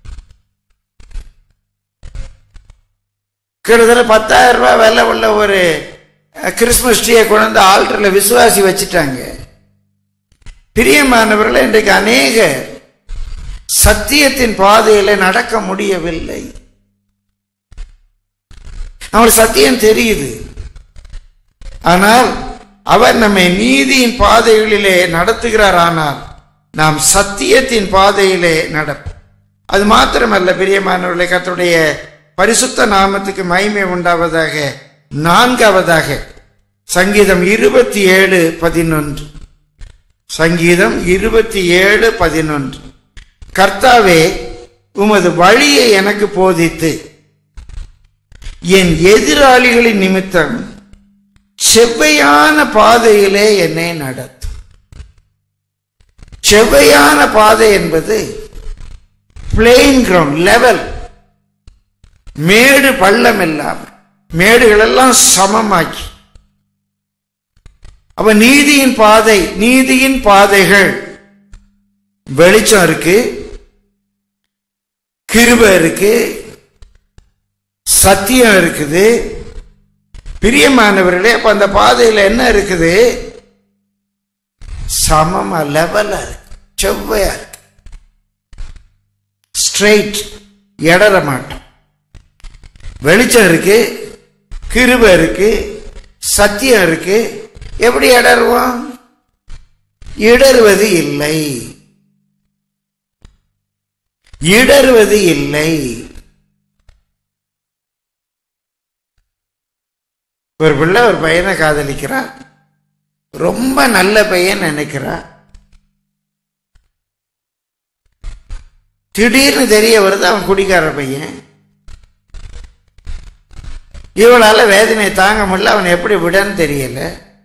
கிட்டத்தட்ட பத்தாயிரம் ரூபாய் விலை உள்ள ஒரு கிறிஸ்துமஸ் ட்ரீயை கொண்டு வந்து ஆல்டர்ல விசுவாசி வச்சுட்டாங்க பிரியமானவர்கள் இன்றைக்கு அநேக சத்தியத்தின் பாதையில நடக்க முடியவில்லை அவங்களுக்கு சத்தியம் தெரியுது ஆனால் அவர் நம்மை நீதியின் பாதைகளிலே நடத்துகிறார் ஆனால் நாம் சத்தியத்தின் பாதையிலே நடப்போம் அது மாத்திரமல்ல பிரியமானவர்களை கத்துடைய பரிசுத்த நாமத்துக்கு மகிமை உண்டாவதாக நான்காவதாக சங்கீதம் இருபத்தி ஏழு பதினொன்று சங்கீதம் இருபத்தி ஏழு பதினொன்று கர்த்தாவே உமது வழியை எனக்கு போதித்து என் எதிராளிகளின் நிமித்தம் செவ்வையான பாதையிலே என்னை நடத்தும் செவ்வையான பாதை என்பது பிளெயின் கிரவுண்ட் லெவல் மேடு பள்ளம் இல்லாம மேடுகள் எல்லாம் சமமாக்கி அப்ப நீதியின் பாதை நீதியின் பாதைகள் வெளிச்சம் இருக்கு கிருப இருக்கு சத்தியம் இருக்குது பிரியமானவர்களே அப்ப அந்த பாதையில என்ன இருக்குது சமமா லெவலா இருக்கு செவ்வையா இருக்கு ஸ்ட்ரெயிட் இடற மாட்டோம் வெளிச்சம் இருக்கு கிருப இருக்கு சத்தியம் இருக்கு எப்படி இடறுவோம் இடறுவது இல்லை இடறுவது இல்லை ஒரு பிள்ளை ஒரு பையனை காதலிக்கிறா ரொம்ப நல்ல பையன் நினைக்கிறா திடீர்னு தெரிய வருது அவன் குடிக்கார பையன் இவளால வேதனை தாங்க முடியல அவன் எப்படி விடன்னு தெரியல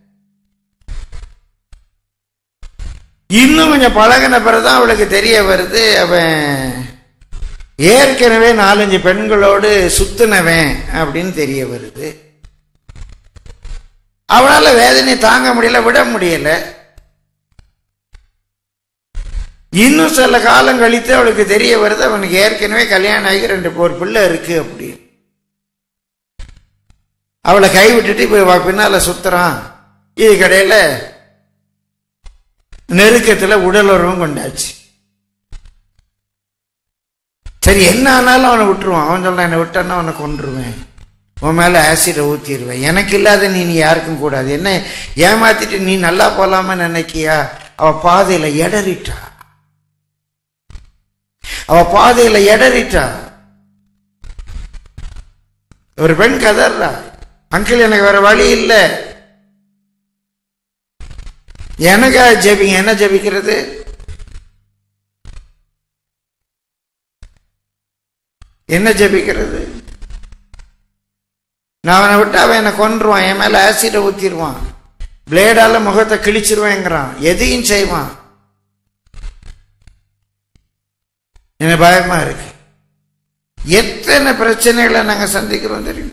இன்னும் கொஞ்சம் பழகின பிறகுதான் அவளுக்கு தெரிய வருது அவன் ஏற்கனவே நாலஞ்சு பெண்களோடு சுத்தினவன் அப்படின்னு தெரிய வருது அவளால வேதனை தாங்க முடியல விட முடியல இன்னும் சில காலம் கழித்து அவளுக்கு தெரிய வருது அவனுக்கு ஏற்கனவே கல்யாணம் ஆகி ரெண்டு போர் பிள்ளை இருக்கு அப்படின்னு அவளை கை விட்டுட்டு இப்ப பின்னால சுத்துறான் இது கடையில நெருக்கத்துல உடலுறவும் கொண்டாச்சு சரி என்ன ஆனாலும் அவனை விட்டுருவான் அவன் சொல்றான் என்னை விட்டான்னா அவனை கொன்றுவேன் உன் மேல ஆசிட ஊத்திடுவேன் எனக்கு இல்லாத நீ நீ யாருக்கும் கூடாது என்ன ஏமாத்திட்டு நீ நல்லா போலாம நினைக்கியா அவ பாதையில எடறிட்டா அவ பாதையில எடறிட்டா ஒரு பெண் கதறா அங்கிள் எனக்கு வேற வழி இல்லை எனக்கா ஜெபிங்க என்ன ஜெபிக்கிறது என்ன ஜெபிக்கிறது நான் அவனை விட்டு அவன் என்னை கொன்றுவான் என் மேல ஆசிட ஊத்திடுவான் பிளேடால முகத்தை கிழிச்சிருவேங்கிறான் எதையும் செய்வான் எனக்கு பயமா இருக்கு எத்தனை பிரச்சனைகளை நாங்க சந்திக்கிறோம் தெரியும்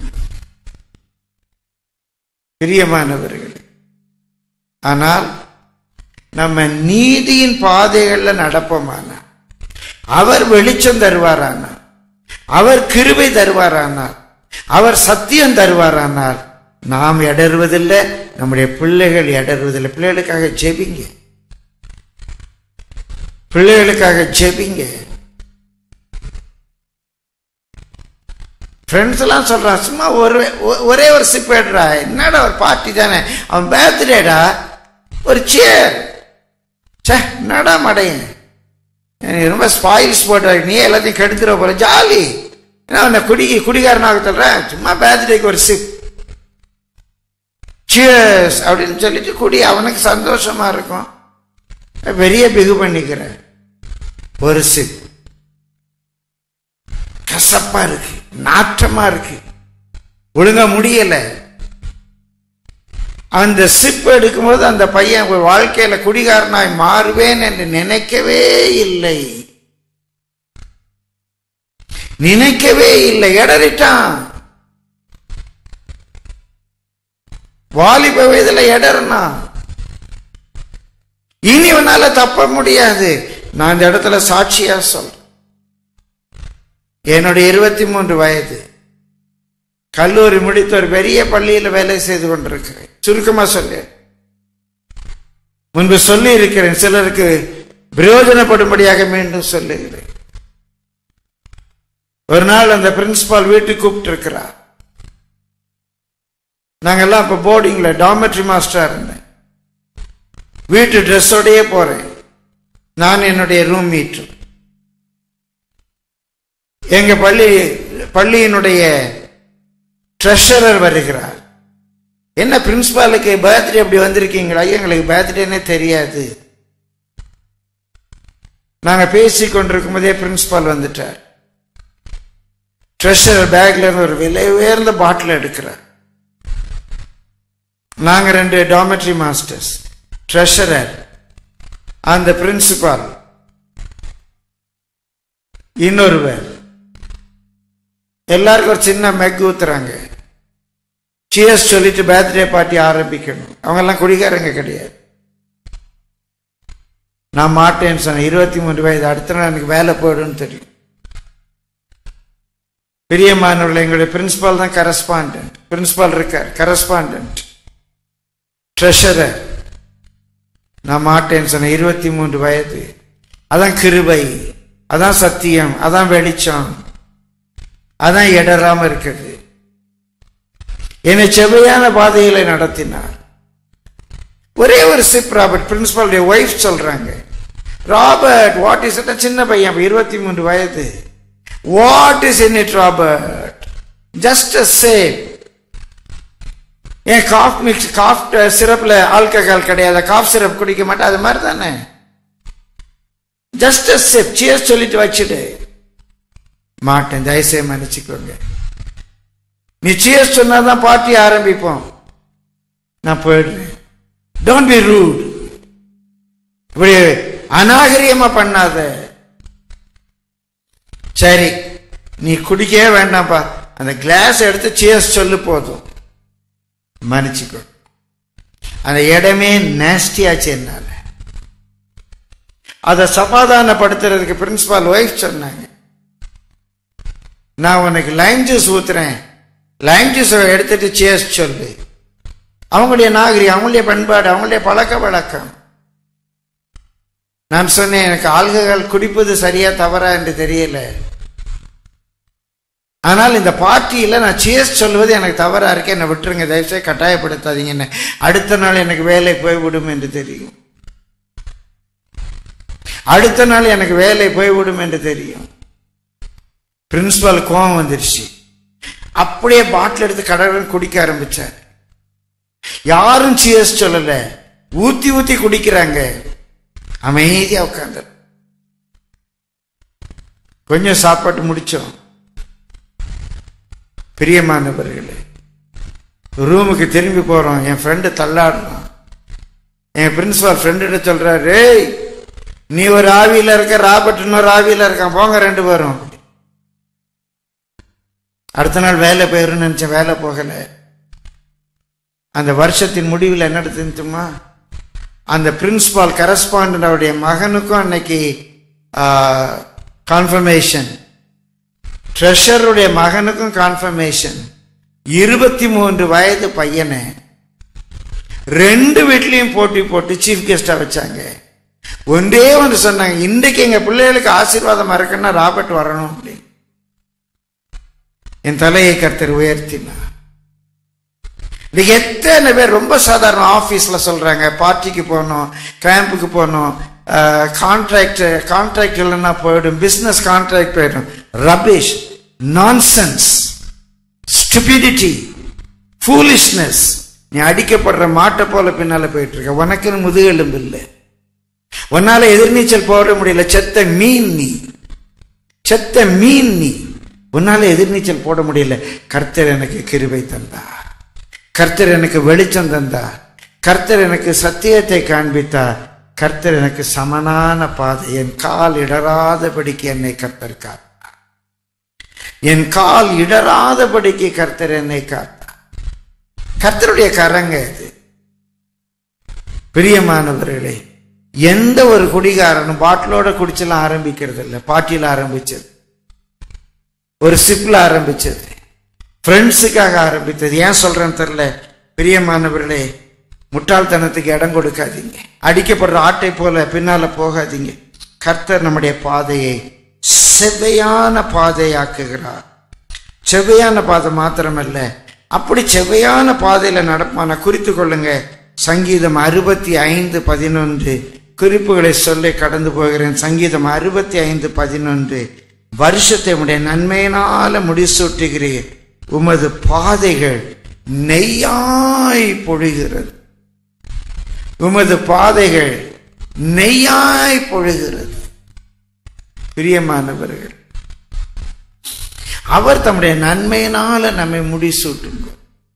பிரியமானவர்கள் ஆனால் நம்ம நீதியின் பாதைகள்ல நடப்போமானா அவர் வெளிச்சம் தருவாரானால் அவர் கிருபை தருவாரானால் அவர் சத்தியம் தருவாரானால் நாம் இடறுவதில்லை நம்முடைய பிள்ளைகள் இடறுவதில்லை பிள்ளைகளுக்காக ஜெபிங்க பிள்ளைகளுக்காக ஜெபிங்க ஃப்ரெண்ட்ஸ் எல்லாம் சொல்றான் சும்மா ஒரு ஒரே ஒரு சிப் எடுறா என்னடா ஒரு பார்ட்டி தானே அவன் பர்த்டேடா ஒரு சேர் சே என்னடா மடையன் எனக்கு ரொம்ப ஸ்பாயில்ஸ் போட்ட நீ எல்லாத்தையும் கெடுத்துற போல ஜாலி ஏன்னா உன்னை குடி குடிகாரனாக சொல்றேன் சும்மா பர்த்டேக்கு ஒரு சிப் சியர்ஸ் அப்படின்னு சொல்லிட்டு குடி அவனுக்கு சந்தோஷமா இருக்கும் பெரிய பிகு பண்ணிக்கிறேன் ஒரு சிப் கசப்பா இருக்கு நாற்றமா இருக்கு ஒழுங்கா முடியல அந்த சிப் எடுக்கும்போது அந்த பையன் ஒரு வாழ்க்கையில குடிகாரனாய் மாறுவேன் என்று நினைக்கவே இல்லை நினைக்கவே இல்லை இடறிட்டான் வாலிப வயதுல இடறனா இனி இவனால தப்ப முடியாது நான் இந்த இடத்துல சாட்சியா சொல்றேன் என்னுடைய இருபத்தி மூன்று வயது கல்லூரி முடித்த ஒரு பெரிய பள்ளியில் வேலை செய்து கொண்டிருக்கிறேன் சுருக்கமா சொல்லு முன்பு சொல்லி இருக்கிறேன் சிலருக்கு பிரயோஜனப்படும்படியாக மீண்டும் சொல்லுகிறேன் ஒரு நாள் அந்த பிரின்சிபால் வீட்டுக்கு கூப்பிட்டு இருக்கிறார் நாங்கெல்லாம் இப்ப போர்டிங்ல டாமெட்ரி மாஸ்டரா இருந்தேன் வீட்டு ட்ரெஸ்ஸோடயே போறேன் நான் என்னுடைய ரூம் மீட்ரு எங்க பள்ளி பள்ளியினுடைய ட்ரெஷரர் வருகிறார் என்ன பிரின்சிபாலுக்கு பர்த்டே அப்படி வந்திருக்கீங்களா எங்களுக்கு பர்த்டேனே தெரியாது நாங்க பேசி கொண்டிருக்கும் போதே பிரின்சிபால் வந்துட்டார் ட்ரெஷர் பேக்ல இருந்து ஒரு விலை உயர்ந்த பாட்டில் எடுக்கிறார் நாங்க ரெண்டு டாமெட்ரி மாஸ்டர்ஸ் ட்ரெஷரர் அந்த பிரின்சிபால் இன்னொருவர் எல்லாருக்கும் ஒரு சின்ன மெக் ஊத்துறாங்க சியர்ஸ் சொல்லிட்டு பர்த்டே பார்ட்டி ஆரம்பிக்கணும் அவங்க எல்லாம் குடிகாரங்க கிடையாது நான் மாட்டேன்னு சொன்னேன் இருபத்தி மூணு வயது அடுத்த நாள் எனக்கு வேலை போயிடும்னு தெரியும் பிரியமானவர்கள் எங்களுடைய பிரின்சிபால் தான் கரஸ்பாண்டன்ட் பிரின்சிபால் இருக்கார் கரஸ்பாண்டன்ட் ட்ரெஷரர் நான் மாட்டேன்னு சொன்னேன் இருபத்தி மூன்று வயது அதான் கிருபை அதான் சத்தியம் அதான் வெளிச்சம் அதான் இடராம இருக்குது என்னை செவ்வையான பாதையில நடத்தினார் ஒரே ஒரு சிப் ராபர்ட் பிரின்சிபாலுடைய ஒய்ஃப் சொல்றாங்க ராபர்ட் வாட் இஸ் இட் சின்ன பையன் இருபத்தி மூன்று வயது what is in it Robert just a save ஏன் காஃப் மிக்ஸ் காஃப் சிரப்ல ஆல்கஹால் கிடையாது காஃப் சிரப் குடிக்க மாட்டேன் அது மாதிரி தானே ஜஸ்ட் அ சிப் சியர்ஸ் சொல்லிட்டு வச்சுடு மாட்டேன் தயவுசெய்து மன்னிச்சுக்கோங்க நீ சியர்ஸ் சொன்னாதான் பார்ட்டி ஆரம்பிப்போம் நான் போயிடுறேன் டோன்ட் பி ரூட் இப்படி அநாகரியமா பண்ணாத சரி நீ குடிக்கவே வேண்டாம்ப்பா அந்த கிளாஸ் எடுத்து சியர்ஸ் சொல்லு போதும் மன்னிச்சுக்கோ அந்த இடமே நேஸ்டியாச்சு என்னால அதை சமாதானப்படுத்துறதுக்கு பிரின்சிபால் ஒய்ஃப் சொன்னாங்க நான் உனக்கு லைம் ஜூஸ் ஊத்துறேன் லைம் ஜூஸ் எடுத்துட்டு சேஸ் சொல்லு அவங்களுடைய நாகரி அவங்களுடைய பண்பாடு அவங்களுடைய பழக்க வழக்கம் நான் சொன்னேன் எனக்கு ஆல்கஹால் குடிப்பது சரியா தவறா என்று தெரியல ஆனால் இந்த பார்ட்டியில் நான் சேஸ் சொல்வது எனக்கு தவறா இருக்கு என்னை விட்டுருங்க தயவுசெய்து கட்டாயப்படுத்தாதீங்க என்ன அடுத்த நாள் எனக்கு வேலை போய்விடும் என்று தெரியும் அடுத்த நாள் எனக்கு வேலை போய்விடும் என்று தெரியும் பிரின்சிபால் கோவம் வந்துருச்சு அப்படியே பாட்டில் எடுத்து கடவுள் குடிக்க ஆரம்பிச்சார் யாரும் சியர்ஸ் சொல்லல ஊத்தி ஊத்தி குடிக்கிறாங்க அமைதியா உட்கார்ந்து கொஞ்சம் சாப்பாட்டு முடிச்சோம் பிரியமானவர்களே ரூமுக்கு திரும்பி போறோம் என் ஃப்ரெண்டு தள்ளாடுறான் என் பிரின்சிபால் ஃப்ரெண்டு சொல்றாரு "ஏய், நீ ஒரு ஆவியில இருக்க ராபர்ட் இன்னொரு ஆவியில இருக்கான் போங்க ரெண்டு பேரும் அடுத்த நாள் வேலை போயிருன்னு நினைச்சேன் வேலை போகல அந்த வருஷத்தின் முடிவில் என்ன நடந்துச்சுமா அந்த பிரின்சிபால் கரஸ்பாண்டன்ட் அவருடைய மகனுக்கும் அன்னைக்கு கான்ஃபர்மேஷன் ட்ரெஷருடைய மகனுக்கும் கான்ஃபர்மேஷன் இருபத்தி மூன்று வயது பையனை ரெண்டு வீட்லயும் போட்டி போட்டு சீஃப் கெஸ்டா வச்சாங்க ஒன்றே ஒன்று சொன்னாங்க இன்றைக்கு எங்க பிள்ளைகளுக்கு ஆசீர்வாதமா இருக்குன்னா ராபர்ட் வரணும் அப்படின்னு என் தலையை கர்த்தர் உயர்த்தினார் இன்னைக்கு எத்தனை பேர் ரொம்ப சாதாரண ஆபீஸ்ல சொல்றாங்க பார்ட்டிக்கு போகணும் கேம்புக்கு போகணும் கான்ட்ராக்ட் கான்ட்ராக்ட் இல்லைன்னா போயிடும் பிசினஸ் கான்ட்ராக்ட் போயிடும் ரபிஷ் நான்சென்ஸ் ஸ்டுபிடிட்டி ஃபூலிஷ்னஸ் நீ அடிக்கப்படுற மாட்டை போல பின்னால போயிட்டு இருக்க உனக்குன்னு முதுகெலும்பு இல்லை உன்னால எதிர்நீச்சல் போட முடியல செத்த மீன் நீ செத்த மீன் நீ உன்னால எதிர்நீச்சல் போட முடியல கர்த்தர் எனக்கு கிருபை தந்தார் கர்த்தர் எனக்கு வெளிச்சம் தந்தார் கர்த்தர் எனக்கு சத்தியத்தை காண்பித்தார் கர்த்தர் எனக்கு சமனான பாதை என் கால் இடராதபடிக்கு என்னை கர்த்தர் காத்தார் என் கால் இடராதபடிக்கு கர்த்தர் என்னை காத்தார் கர்த்தருடைய கரங்க இது பிரியமானவர்களே எந்த ஒரு குடிகாரனும் பாட்டிலோட குடிச்செல்லாம் ஆரம்பிக்கிறது இல்லை பாட்டியில் ஆரம்பிச்சது ஒரு சிப்ல ஆரம்பிச்சது ஃப்ரெண்ட்ஸுக்காக ஆரம்பித்தது ஏன் சொல்றேன்னு தெரியல பிரியமானவர்களே முட்டாள்தனத்துக்கு இடம் கொடுக்காதீங்க அடிக்கப்படுற ஆட்டை போல பின்னால போகாதீங்க கர்த்தர் நம்முடைய பாதையை செவ்வையான பாதையாக்குகிறார் செவ்வையான பாதை மாத்திரமல்ல அப்படி செவ்வையான பாதையில நடப்பான குறித்து கொள்ளுங்க சங்கீதம் அறுபத்தி ஐந்து பதினொன்று குறிப்புகளை சொல்லி கடந்து போகிறேன் சங்கீதம் அறுபத்தி ஐந்து பதினொன்று வருஷத்தை உடைய நன்மையினால முடிசூட்டுகிறீர் உமது பாதைகள் நெய்யாய் பொழிகிறது உமது பாதைகள் நெய்யாய் பொழுகிறது பிரியமானவர்கள் அவர் தம்முடைய நன்மையினால நம்மை முடிசூட்டுங்க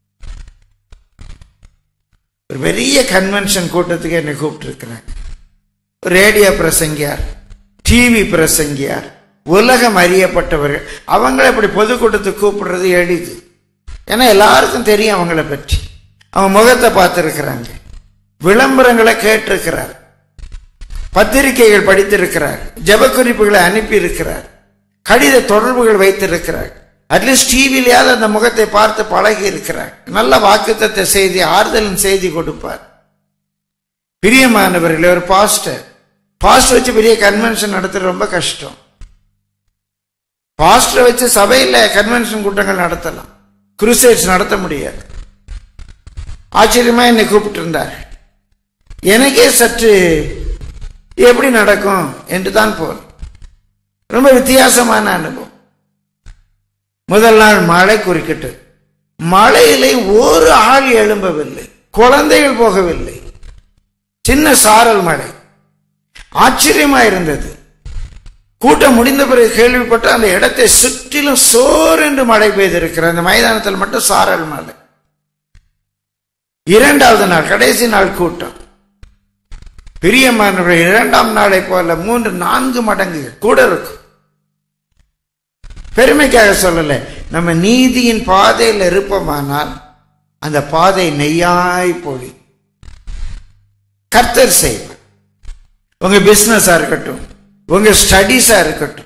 ஒரு பெரிய கன்வென்ஷன் கூட்டத்துக்கு என்னை கூப்பிட்டு ரேடியோ பிரசங்கியார் டிவி பிரசங்கியார் உலகம் அறியப்பட்டவர்கள் அவங்கள இப்படி பொதுக்கூட்டத்துக்கு கூப்பிடுறது எளிது ஏன்னா எல்லாருக்கும் தெரியும் அவங்கள பற்றி அவங்க முகத்தை பார்த்துருக்கிறாங்க விளம்பரங்களை கேட்டிருக்கிறார் பத்திரிகைகள் படித்திருக்கிறார் ஜெப குறிப்புகளை அனுப்பி இருக்கிறார் கடித தொடர்புகள் வைத்திருக்கிறார் அட்லீஸ்ட் டிவிலையாவது அந்த முகத்தை பார்த்து பழகி இருக்கிறார் நல்ல வாக்குத்தத்தை செய்தி ஆறுதலின் செய்தி கொடுப்பார் பிரியமானவர்களே ஒரு பாஸ்டர் பாஸ்டர் வச்சு பெரிய கன்வென்ஷன் நடத்துறது ரொம்ப கஷ்டம் பாஸ்டர் வச்சு சபையில் கன்வென்ஷன் கூட்டங்கள் நடத்தலாம் குருசேட்ஸ் நடத்த முடியாது ஆச்சரியமா என்னை கூப்பிட்டு இருந்தார் எனக்கே சற்று எப்படி நடக்கும் என்று தான் போல் ரொம்ப வித்தியாசமான அனுபவம் முதல் நாள் மழை குறுக்கிட்டு மழையிலே ஒரு ஆள் எழும்பவில்லை குழந்தைகள் போகவில்லை சின்ன சாரல் மழை ஆச்சரியமா இருந்தது கூட்டம் முடிந்த பிறகு கேள்விப்பட்ட அந்த இடத்தை சுற்றிலும் சோர் என்று மழை பெய்திருக்கிற அந்த மைதானத்தில் மட்டும் சாரல் மழை இரண்டாவது நாள் கடைசி நாள் கூட்டம் பிரியமானவர்கள் இரண்டாம் நாளை போல மூன்று நான்கு மடங்கு கூட இருக்கும் பெருமைக்காக சொல்லல நம்ம நீதியின் பாதையில் இருப்போமானால் அந்த பாதை நெய்யாய் பொழி கர்த்தர் செய்வார் உங்க பிசினஸா இருக்கட்டும் உங்க ஸ்டடீஸா இருக்கட்டும்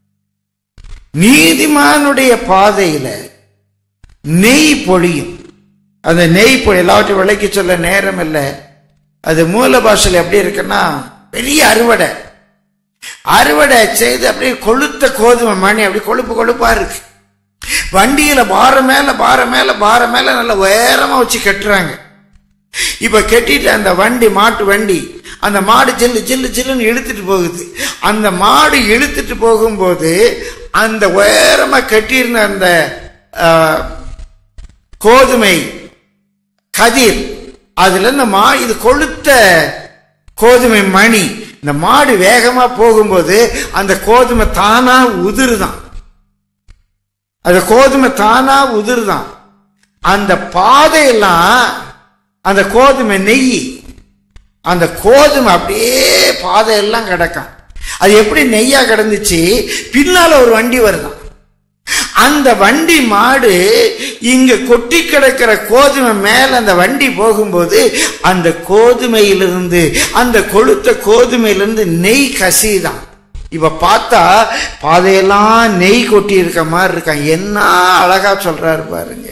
நீதிமானுடைய பாதையில நெய் பொழியும் அந்த நெய் பொழி எல்லாவற்றையும் விளக்கி சொல்ல நேரம் இல்லை அது மூல பாஷையில் எப்படி இருக்குன்னா பெரிய அறுவடை அறுவடை செய்து அப்படியே கொளுத்த கோதுமை மணி அப்படி கொழுப்பு கொழுப்பா இருக்கு வண்டியில பாரம் மேல பாரம் மேல பாரம் மேல நல்ல உயரமா வச்சு கட்டுறாங்க இப்ப கட்டிட்டு அந்த வண்டி மாட்டு வண்டி அந்த மாடு ஜில்லு ஜில்லு ஜில்லுன்னு இழுத்துட்டு போகுது அந்த மாடு இழுத்துட்டு போகும்போது அந்த உயரமா கட்டியிருந்த அந்த ஆ, கோதுமை கதிர் அதுல இந்த மா இது கொளுத்த கோதுமை மணி இந்த மாடு வேகமா போகும்போது அந்த கோதுமை தானா உதிருதான் அந்த கோதுமை தானா உதிருதான் அந்த பாதையெல்லாம் அந்த கோதுமை நெய் அந்த கோதுமை அப்படியே பாதையெல்லாம் கிடக்கும் அது எப்படி நெய்யா கிடந்துச்சு பின்னால ஒரு வண்டி வருதான் அந்த வண்டி மாடு இங்க கொட்டி கிடக்கிற கோதுமை மேல அந்த வண்டி போகும்போது அந்த கோதுமையிலிருந்து அந்த கொளுத்த கோதுமையிலிருந்து நெய் கசிதான் இப்ப பார்த்தா பாதையெல்லாம் நெய் கொட்டி இருக்க மாதிரி இருக்கான் என்ன அழகா சொல்றாரு பாருங்க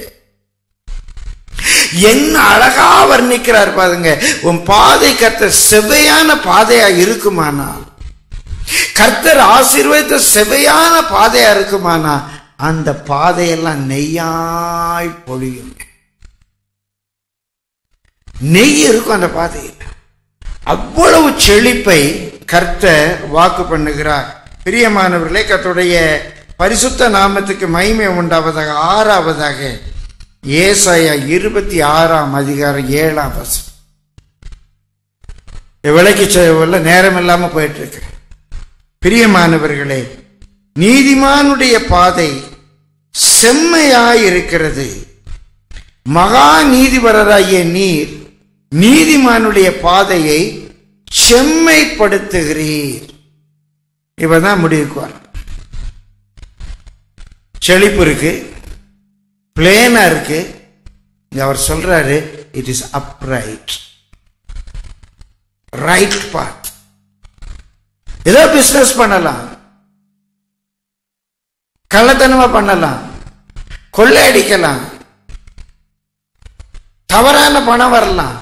என்ன அழகா வர்ணிக்கிறார் பாருங்க உன் பாதை கர்த்தர் செவையான பாதையா இருக்குமானா கர்த்தர் ஆசீர்வதித்த செவையான பாதையா இருக்குமானா அந்த பாதையெல்லாம் நெய்யாய் பொழியும் நெய் இருக்கும் அந்த பாதையில் அவ்வளவு செழிப்பை கர்த்தர் வாக்கு பண்ணுகிறார் பிரியமானவர்களே கர்த்தருடைய பரிசுத்த நாமத்துக்கு மகிமை உண்டாவதாக ஆறாவதாக ஏசாயா இருபத்தி ஆறாம் அதிகாரம் ஏழாம் வசனம் விலைக்கு செய்வதில்ல நேரம் இல்லாம போயிட்டு இருக்கு பிரியமானவர்களே நீதிமானுடைய பாதை செம்மையாயிருக்கிறது மகா நீதிபரராகிய நீர் நீதிமானுடைய பாதையை செம்மைப்படுத்துகிறீர் இவதான் முடிவுக்கு வர செழிப்பு இருக்கு பிளேனா இருக்கு இங்க அவர் சொல்றாரு it is upright right path ஏதோ பிசினஸ் பண்ணலாம் கள்ளத்தனமா பண்ணலாம் கொள்ளையடிக்கலாம் தவறான பணம் வரலாம்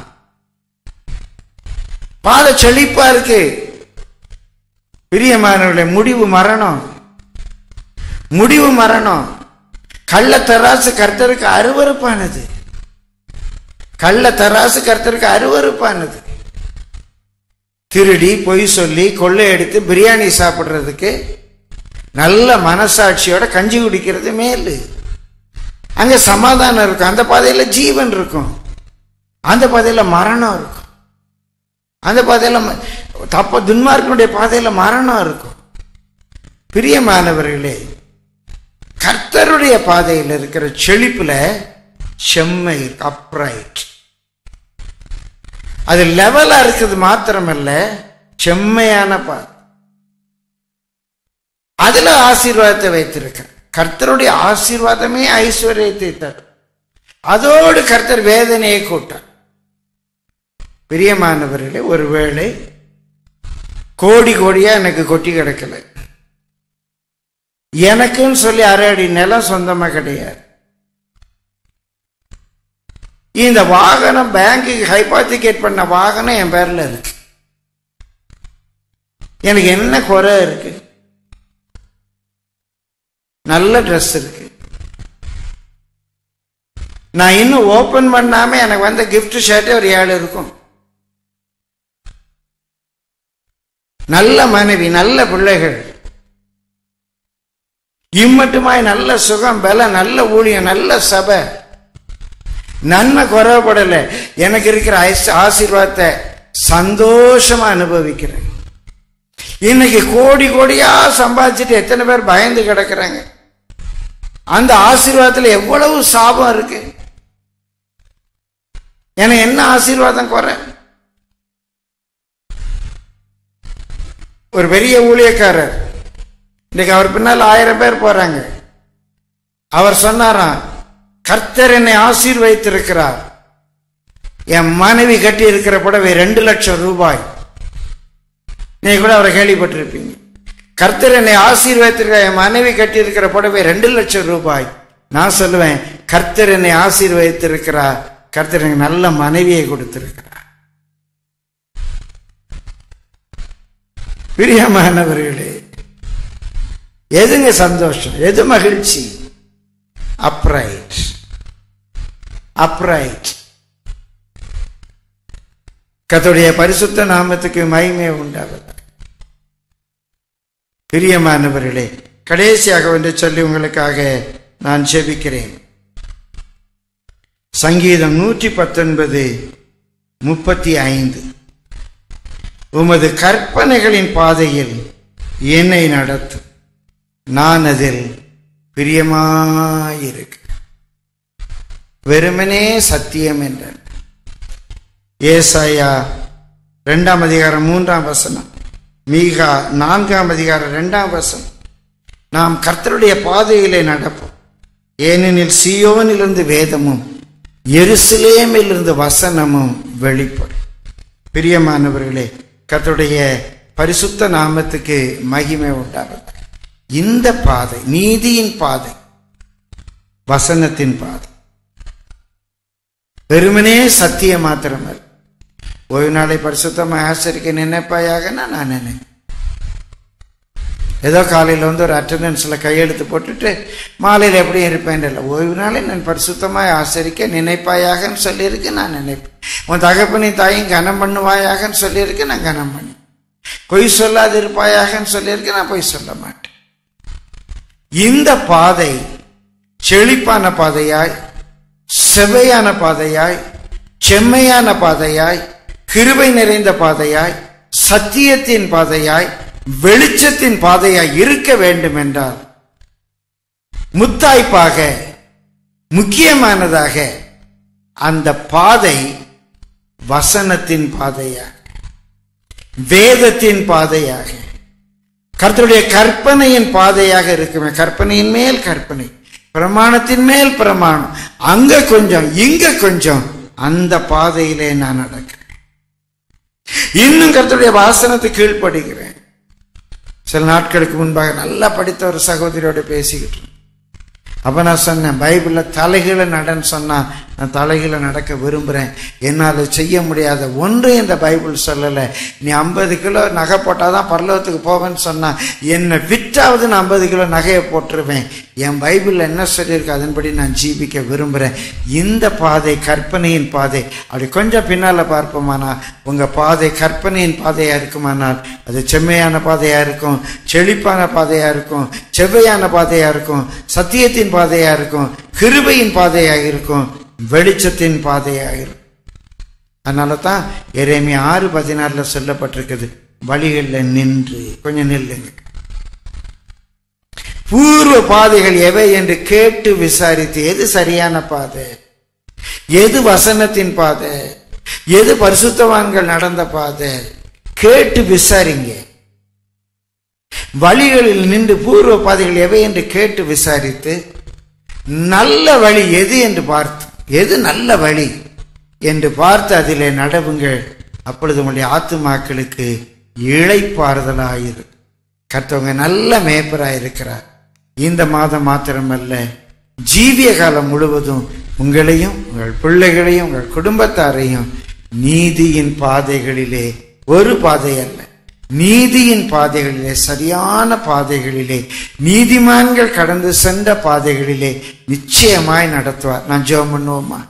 பாத செழிப்பா இருக்கு பிரியமானவர்களே முடிவு மரணம் முடிவு மரணம் கள்ள தராசு கர்த்தருக்கு அருவருப்பானது கள்ள தராசு கர்த்தருக்கு அருவருப்பானது திருடி பொய் சொல்லி கொள்ளையடித்து பிரியாணி சாப்பிடுறதுக்கு நல்ல மனசாட்சியோட கஞ்சி குடிக்கிறது மேலு அங்க சமாதானம் இருக்கும் அந்த பாதையில ஜீவன் இருக்கும் அந்த பாதையில மரணம் இருக்கும் அந்த பாதையில ம- தப்ப துன்மார்க்கனுடைய பாதையில மரணம் இருக்கும் பிரியமானவர்களே கர்த்தர் கர்த்தருடைய பாதையில் இருக்கிற செழிப்புல செம்மை அப்ரைட் அது லெவலா இருக்குது மாத்திரமல்ல செம்மையான பாதை அதுல ஆசீர்வாதத்தை வைத்திருக்க கர்த்தருடைய ஆசீர்வாதமே ஐஸ்வர்யத்தை தரும் அதோடு கர்த்தர் வேதனையை கூட்டார் பிரியமானவர்களே ஒருவேளை கோடி கோடியா எனக்கு கொட்டி கிடக்கல எனக்குன்னு சொல்லி அரை அடி நிலம் சொந்தமா கிடையாது இந்த வாகனம் பேங்குக்கு ஹைபாத்திகேட் பண்ண வாகனம் என் பேர்ல இருக்கு எனக்கு என்ன குறை இருக்கு நல்ல ட்ரெஸ் இருக்கு நான் இன்னும் ஓபன் பண்ணாம எனக்கு வந்த gift ஷர்ட்டே ஒரு ஏழு இருக்கும் நல்ல மனைவி நல்ல பிள்ளைகள் இம்மட்டுமாய் நல்ல சுகம் பல நல்ல ஊழியம் நல்ல சபை நன்மை குறைபடல எனக்கு இருக்கிற ஐஸ்- ஆசீர்வாதத்தை சந்தோஷமா அனுபவிக்கிறேன் இன்னைக்கு கோடி கோடியா சம்பாதிச்சுட்டு எத்தனை பேர் பயந்து கிடக்குறாங்க அந்த ஆசீர்வாதத்துல எவ்வளவு சாபம் இருக்கு எனக்கு என்ன ஆசீர்வாதம் குறை ஒரு பெரிய ஊழியக்காரர் இன்னைக்கு அவர் பின்னால் ஆயிரம் பேர் போறாங்க அவர் சொன்னாராம் கர்த்தர் என்னை ஆசீர்வதித்திருக்கிறார் என் மனைவி கட்டி இருக்கிற புடவை ரெண்டு லட்சம் ரூபாய் நீங்க கூட அவரை கேள்விப்பட்டிருப்பீங்க கர்த்தர் என்னை ஆசீர்வதித்திருக்கிற என் மனைவி கட்டி இருக்கிற புடவை ரெண்டு லட்சம் ரூபாய் நான் சொல்லுவேன் கர்த்தர் என்னை ஆசீர்வதித்திருக்கிறார் கர்த்தர் எனக்கு நல்ல மனைவியை கொடுத்திருக்கிறார் பிரியமானவர்களே எதுங்க சந்தோஷம் எது மகிழ்ச்சி அப்ரைட் அப்ரைட் கர்த்தருடைய பரிசுத்த நாமத்துக்கு மகிமை உண்டாவது பிரியமானவர்களே கடைசியாக என்று சொல்லி உங்களுக்காக நான் ஜெபிக்கிறேன் சங்கீதம் நூற்றி பத்தொன்பது முப்பத்தி ஐந்து உமது கற்பனைகளின் பாதையில் என்னை நடத்தும் நான் அதில் பிரியமாயிருக்க வெறுமனே சத்தியம் என்றான் ஏசாயா இரண்டாம் அதிகாரம் மூன்றாம் வசனம் மீகா நான்காம் அதிகாரம் இரண்டாம் வசனம் நாம் கர்த்தருடைய பாதையிலே நடப்போம் ஏனெனில் சியோனிலிருந்து வேதமும் எருசலேமிலிருந்து வசனமும் வெளிப்படும் பிரியமானவர்களே கர்த்தருடைய பரிசுத்த நாமத்துக்கு மகிமை உண்டாகிறது இந்த பாதை நீதியின் பாதை வசனத்தின் பாதை வெறுமனே சத்தியம் மாத்திரமல்ல ஓய்வு நாளை பரிசுத்தமாக ஆசரிக்க நினைப்பாயாக நான் நினைப்பேன் ஏதோ காலையில் வந்து ஒரு அட்டண்டன்ஸில் கையெழுத்து போட்டுட்டு மாலையில் எப்படி இருப்பேன் இல்லை ஓய்வு நாளை நான் பரிசுத்தமாக ஆசரிக்க நினைப்பாயாகன்னு சொல்லியிருக்கு நான் நினைப்பேன் உன் தகப்பனை தாயும் கனம் பண்ணுவாயாகன்னு சொல்லியிருக்கு நான் கனம் பண்ணி பொய் சொல்லாது இருப்பாயாகன்னு சொல்லியிருக்கு நான் பொய் சொல்ல மாட்டேன் இந்த பாதை செழிப்பான பாதையாய் செவையான பாதையாய் செம்மையான பாதையாய் கிருபை நிறைந்த பாதையாய் சத்தியத்தின் பாதையாய் வெளிச்சத்தின் பாதையாய் இருக்க வேண்டும் என்றால் முத்தாய்ப்பாக முக்கியமானதாக அந்த பாதை வசனத்தின் பாதையாக வேதத்தின் பாதையாக கர்த்தருடைய கற்பனையின் பாதையாக இருக்குமே கற்பனையின் மேல் கற்பனை பிரமாணத்தின் மேல் பிரமாணம் அங்க கொஞ்சம் இங்க கொஞ்சம் அந்த பாதையிலே நான் நடக்கிறேன் இன்னும் கர்த்தருடைய வாசனத்தை கீழ்ப்படுகிறேன் சில நாட்களுக்கு முன்பாக நல்லா படித்த ஒரு சகோதரியோட பேசிக்கிட்டு இருந்தேன். அப்ப நான் சொன்னேன் பைபிள்ல தலைகீழ நடன்னு சொன்னா நான் தலைகீழ நடக்க விரும்புறேன் என்னால் செய்ய முடியாத ஒன்று இந்த பைபிள் சொல்லலை நீ ஐம்பது கிலோ நகை போட்டாதான் பரலோகத்துக்கு போவேன்னு சொன்னா என்னை விற்றாவது நான் ஐம்பது கிலோ நகையை போட்டுருவேன் என் பைபிள்ல என்ன சொல்லியிருக்கு அதன்படி நான் ஜீவிக்க விரும்புறேன் இந்த பாதை கற்பனையின் பாதை அப்படி கொஞ்சம் பின்னால பார்ப்போமானா உங்க பாதை கற்பனையின் பாதையா இருக்குமானால் அது செம்மையான பாதையா இருக்கும் செழிப்பான பாதையா இருக்கும் செவ்வையான பாதையா இருக்கும் சத்தியத்தின் பாதையா இருக்கும் கிருபையின் பாதையாக இருக்கும் வெளிச்சத்தின் பாதையாக இருக்கும் அதனால தான் எரேமி ஆறு பதினாறுல சொல்லப்பட்டிருக்குது வழிகளில் நின்று கொஞ்சம் நில்லுங்க பூர்வ பாதைகள் எவை என்று கேட்டு விசாரித்து எது சரியான பாதை எது வசனத்தின் பாதை எது பரிசுத்தவான்கள் நடந்த பாதை கேட்டு விசாரிங்க வழிகளில் நின்று பூர்வ பாதைகள் எவை என்று கேட்டு விசாரித்து நல்ல வழி எது என்று பார்த்து எது நல்ல வழி என்று பார்த்து அதிலே நடவுங்கள் அப்பொழுது உங்களுடைய ஆத்துமாக்களுக்கு இழைப்பாறுதலாயிரு கர்த்தவங்க நல்ல மேய்ப்பராக இருக்கிறார் இந்த மாதம் மாத்திரமல்ல ஜீவிய காலம் முழுவதும் உங்களையும் உங்கள் பிள்ளைகளையும் உங்கள் குடும்பத்தாரையும் நீதியின் பாதைகளிலே ஒரு பாதை அல்ல நீதியின் பாதைகளிலே சரியான பாதைகளிலே நீதிமான்கள் கடந்து சென்ற பாதைகளிலே நிச்சயமாய் நடத்துவார் நான் ஜெபம் பண்ணுவோமா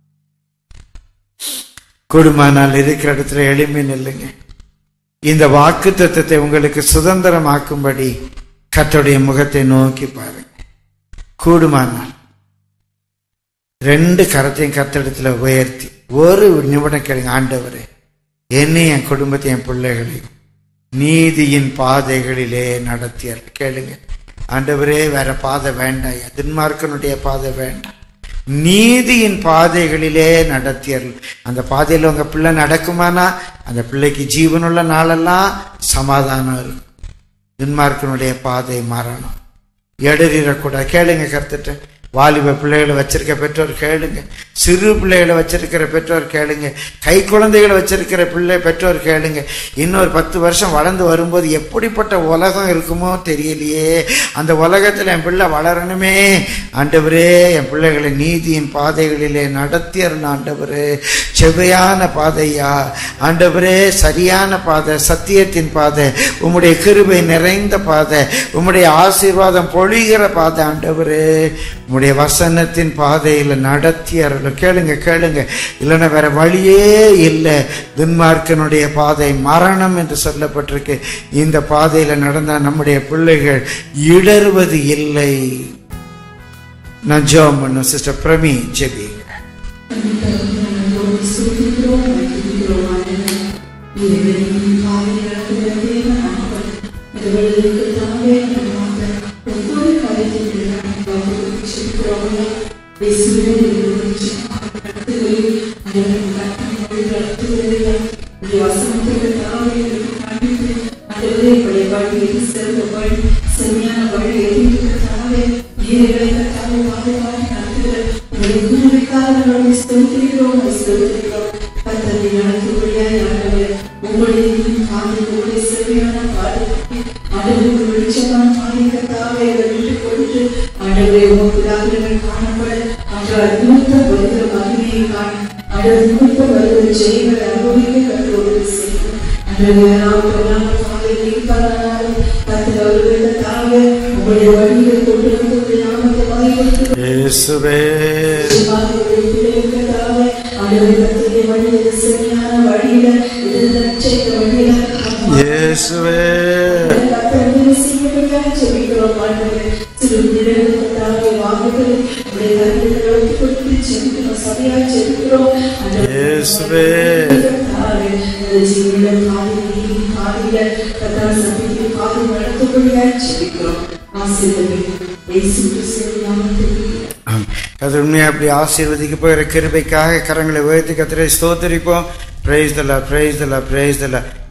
குடும்பனால் இருக்கிற இடத்துல எளிமை நில்லுங்க இந்த வாக்கு தத்துவத்தை உங்களுக்கு சுதந்திரமாக்கும்படி கர்த்தருடைய முகத்தை நோக்கி பாருங்க கூடுமானால் ரெண்டு கரத்தையும் கத்தடத்துல உயர்த்தி ஒரு நிமிடம் கேளுங்க ஆண்டவரே என்னையும் என் குடும்பத்தை என் பிள்ளைகளையும் நீதியின் பாதைகளிலே நடத்தியார் கேளுங்க ஆண்டவரே வேற பாதை வேண்டாம் எதிர்மார்க்கனுடைய பாதை வேண்டாம் நீதியின் பாதைகளிலே நடத்தியர்கள் அந்த பாதையில் உங்க பிள்ளை நடக்குமானா அந்த பிள்ளைக்கு ஜீவனுள்ள நாளெல்லாம் சமாதானம் இருக்கும் துன்மார்க்கனுடைய பாதை மரணம் இடறிடக்கூடாது கேளுங்க கருத்துட்டு வாலிப பிள்ளைகளை வச்சிருக்க பெற்றோர் கேளுங்க சிறு பிள்ளைகளை வச்சிருக்கிற பெற்றோர் கேளுங்க கை குழந்தைகளை வச்சிருக்கிற பிள்ளை பெற்றோர் கேளுங்க இன்னொரு பத்து வருஷம் வளர்ந்து வரும்போது எப்படிப்பட்ட உலகம் இருக்குமோ தெரியலையே அந்த உலகத்தில் என் பிள்ளை வளரணுமே ஆண்டவரே என் பிள்ளைகளை நீதியின் பாதைகளிலே நடத்தியறணும் ஆண்டவரே செவ்வையான பாதையா ஆண்டவரே சரியான பாதை சத்தியத்தின் பாதை உம்முடைய கிருபை நிறைந்த பாதை உம்முடைய ஆசீர்வாதம் பொழிகிற பாதை ஆண்டவரே உம்முடைய வசனத்தின் பாதையில் நடத்தி அருளும் கேளுங்க கேளுங்க இல்லைன்னா வேற வழியே இல்லை துன்மார்க்கனுடைய பாதை மரணம் என்று சொல்லப்பட்டிருக்கு இந்த பாதையில் நடந்தால் நம்முடைய பிள்ளைகள் இடறுவது இல்லை நான் ஜெபம் பண்ணும் சிஸ்டர் பிரமி ஜெபிங்க இயேசுவே இயேசுவே இயேசுவே அது உண்மையா அப்படி ஆசீர்வதிக்க போகிற கிருபைக்காக கரங்களை உயர்த்தி கத்திரை ஸ்தோத்தரிப்போம் பிரைஸ் தலா பிரைஸ் தலா பிரைஸ் தலா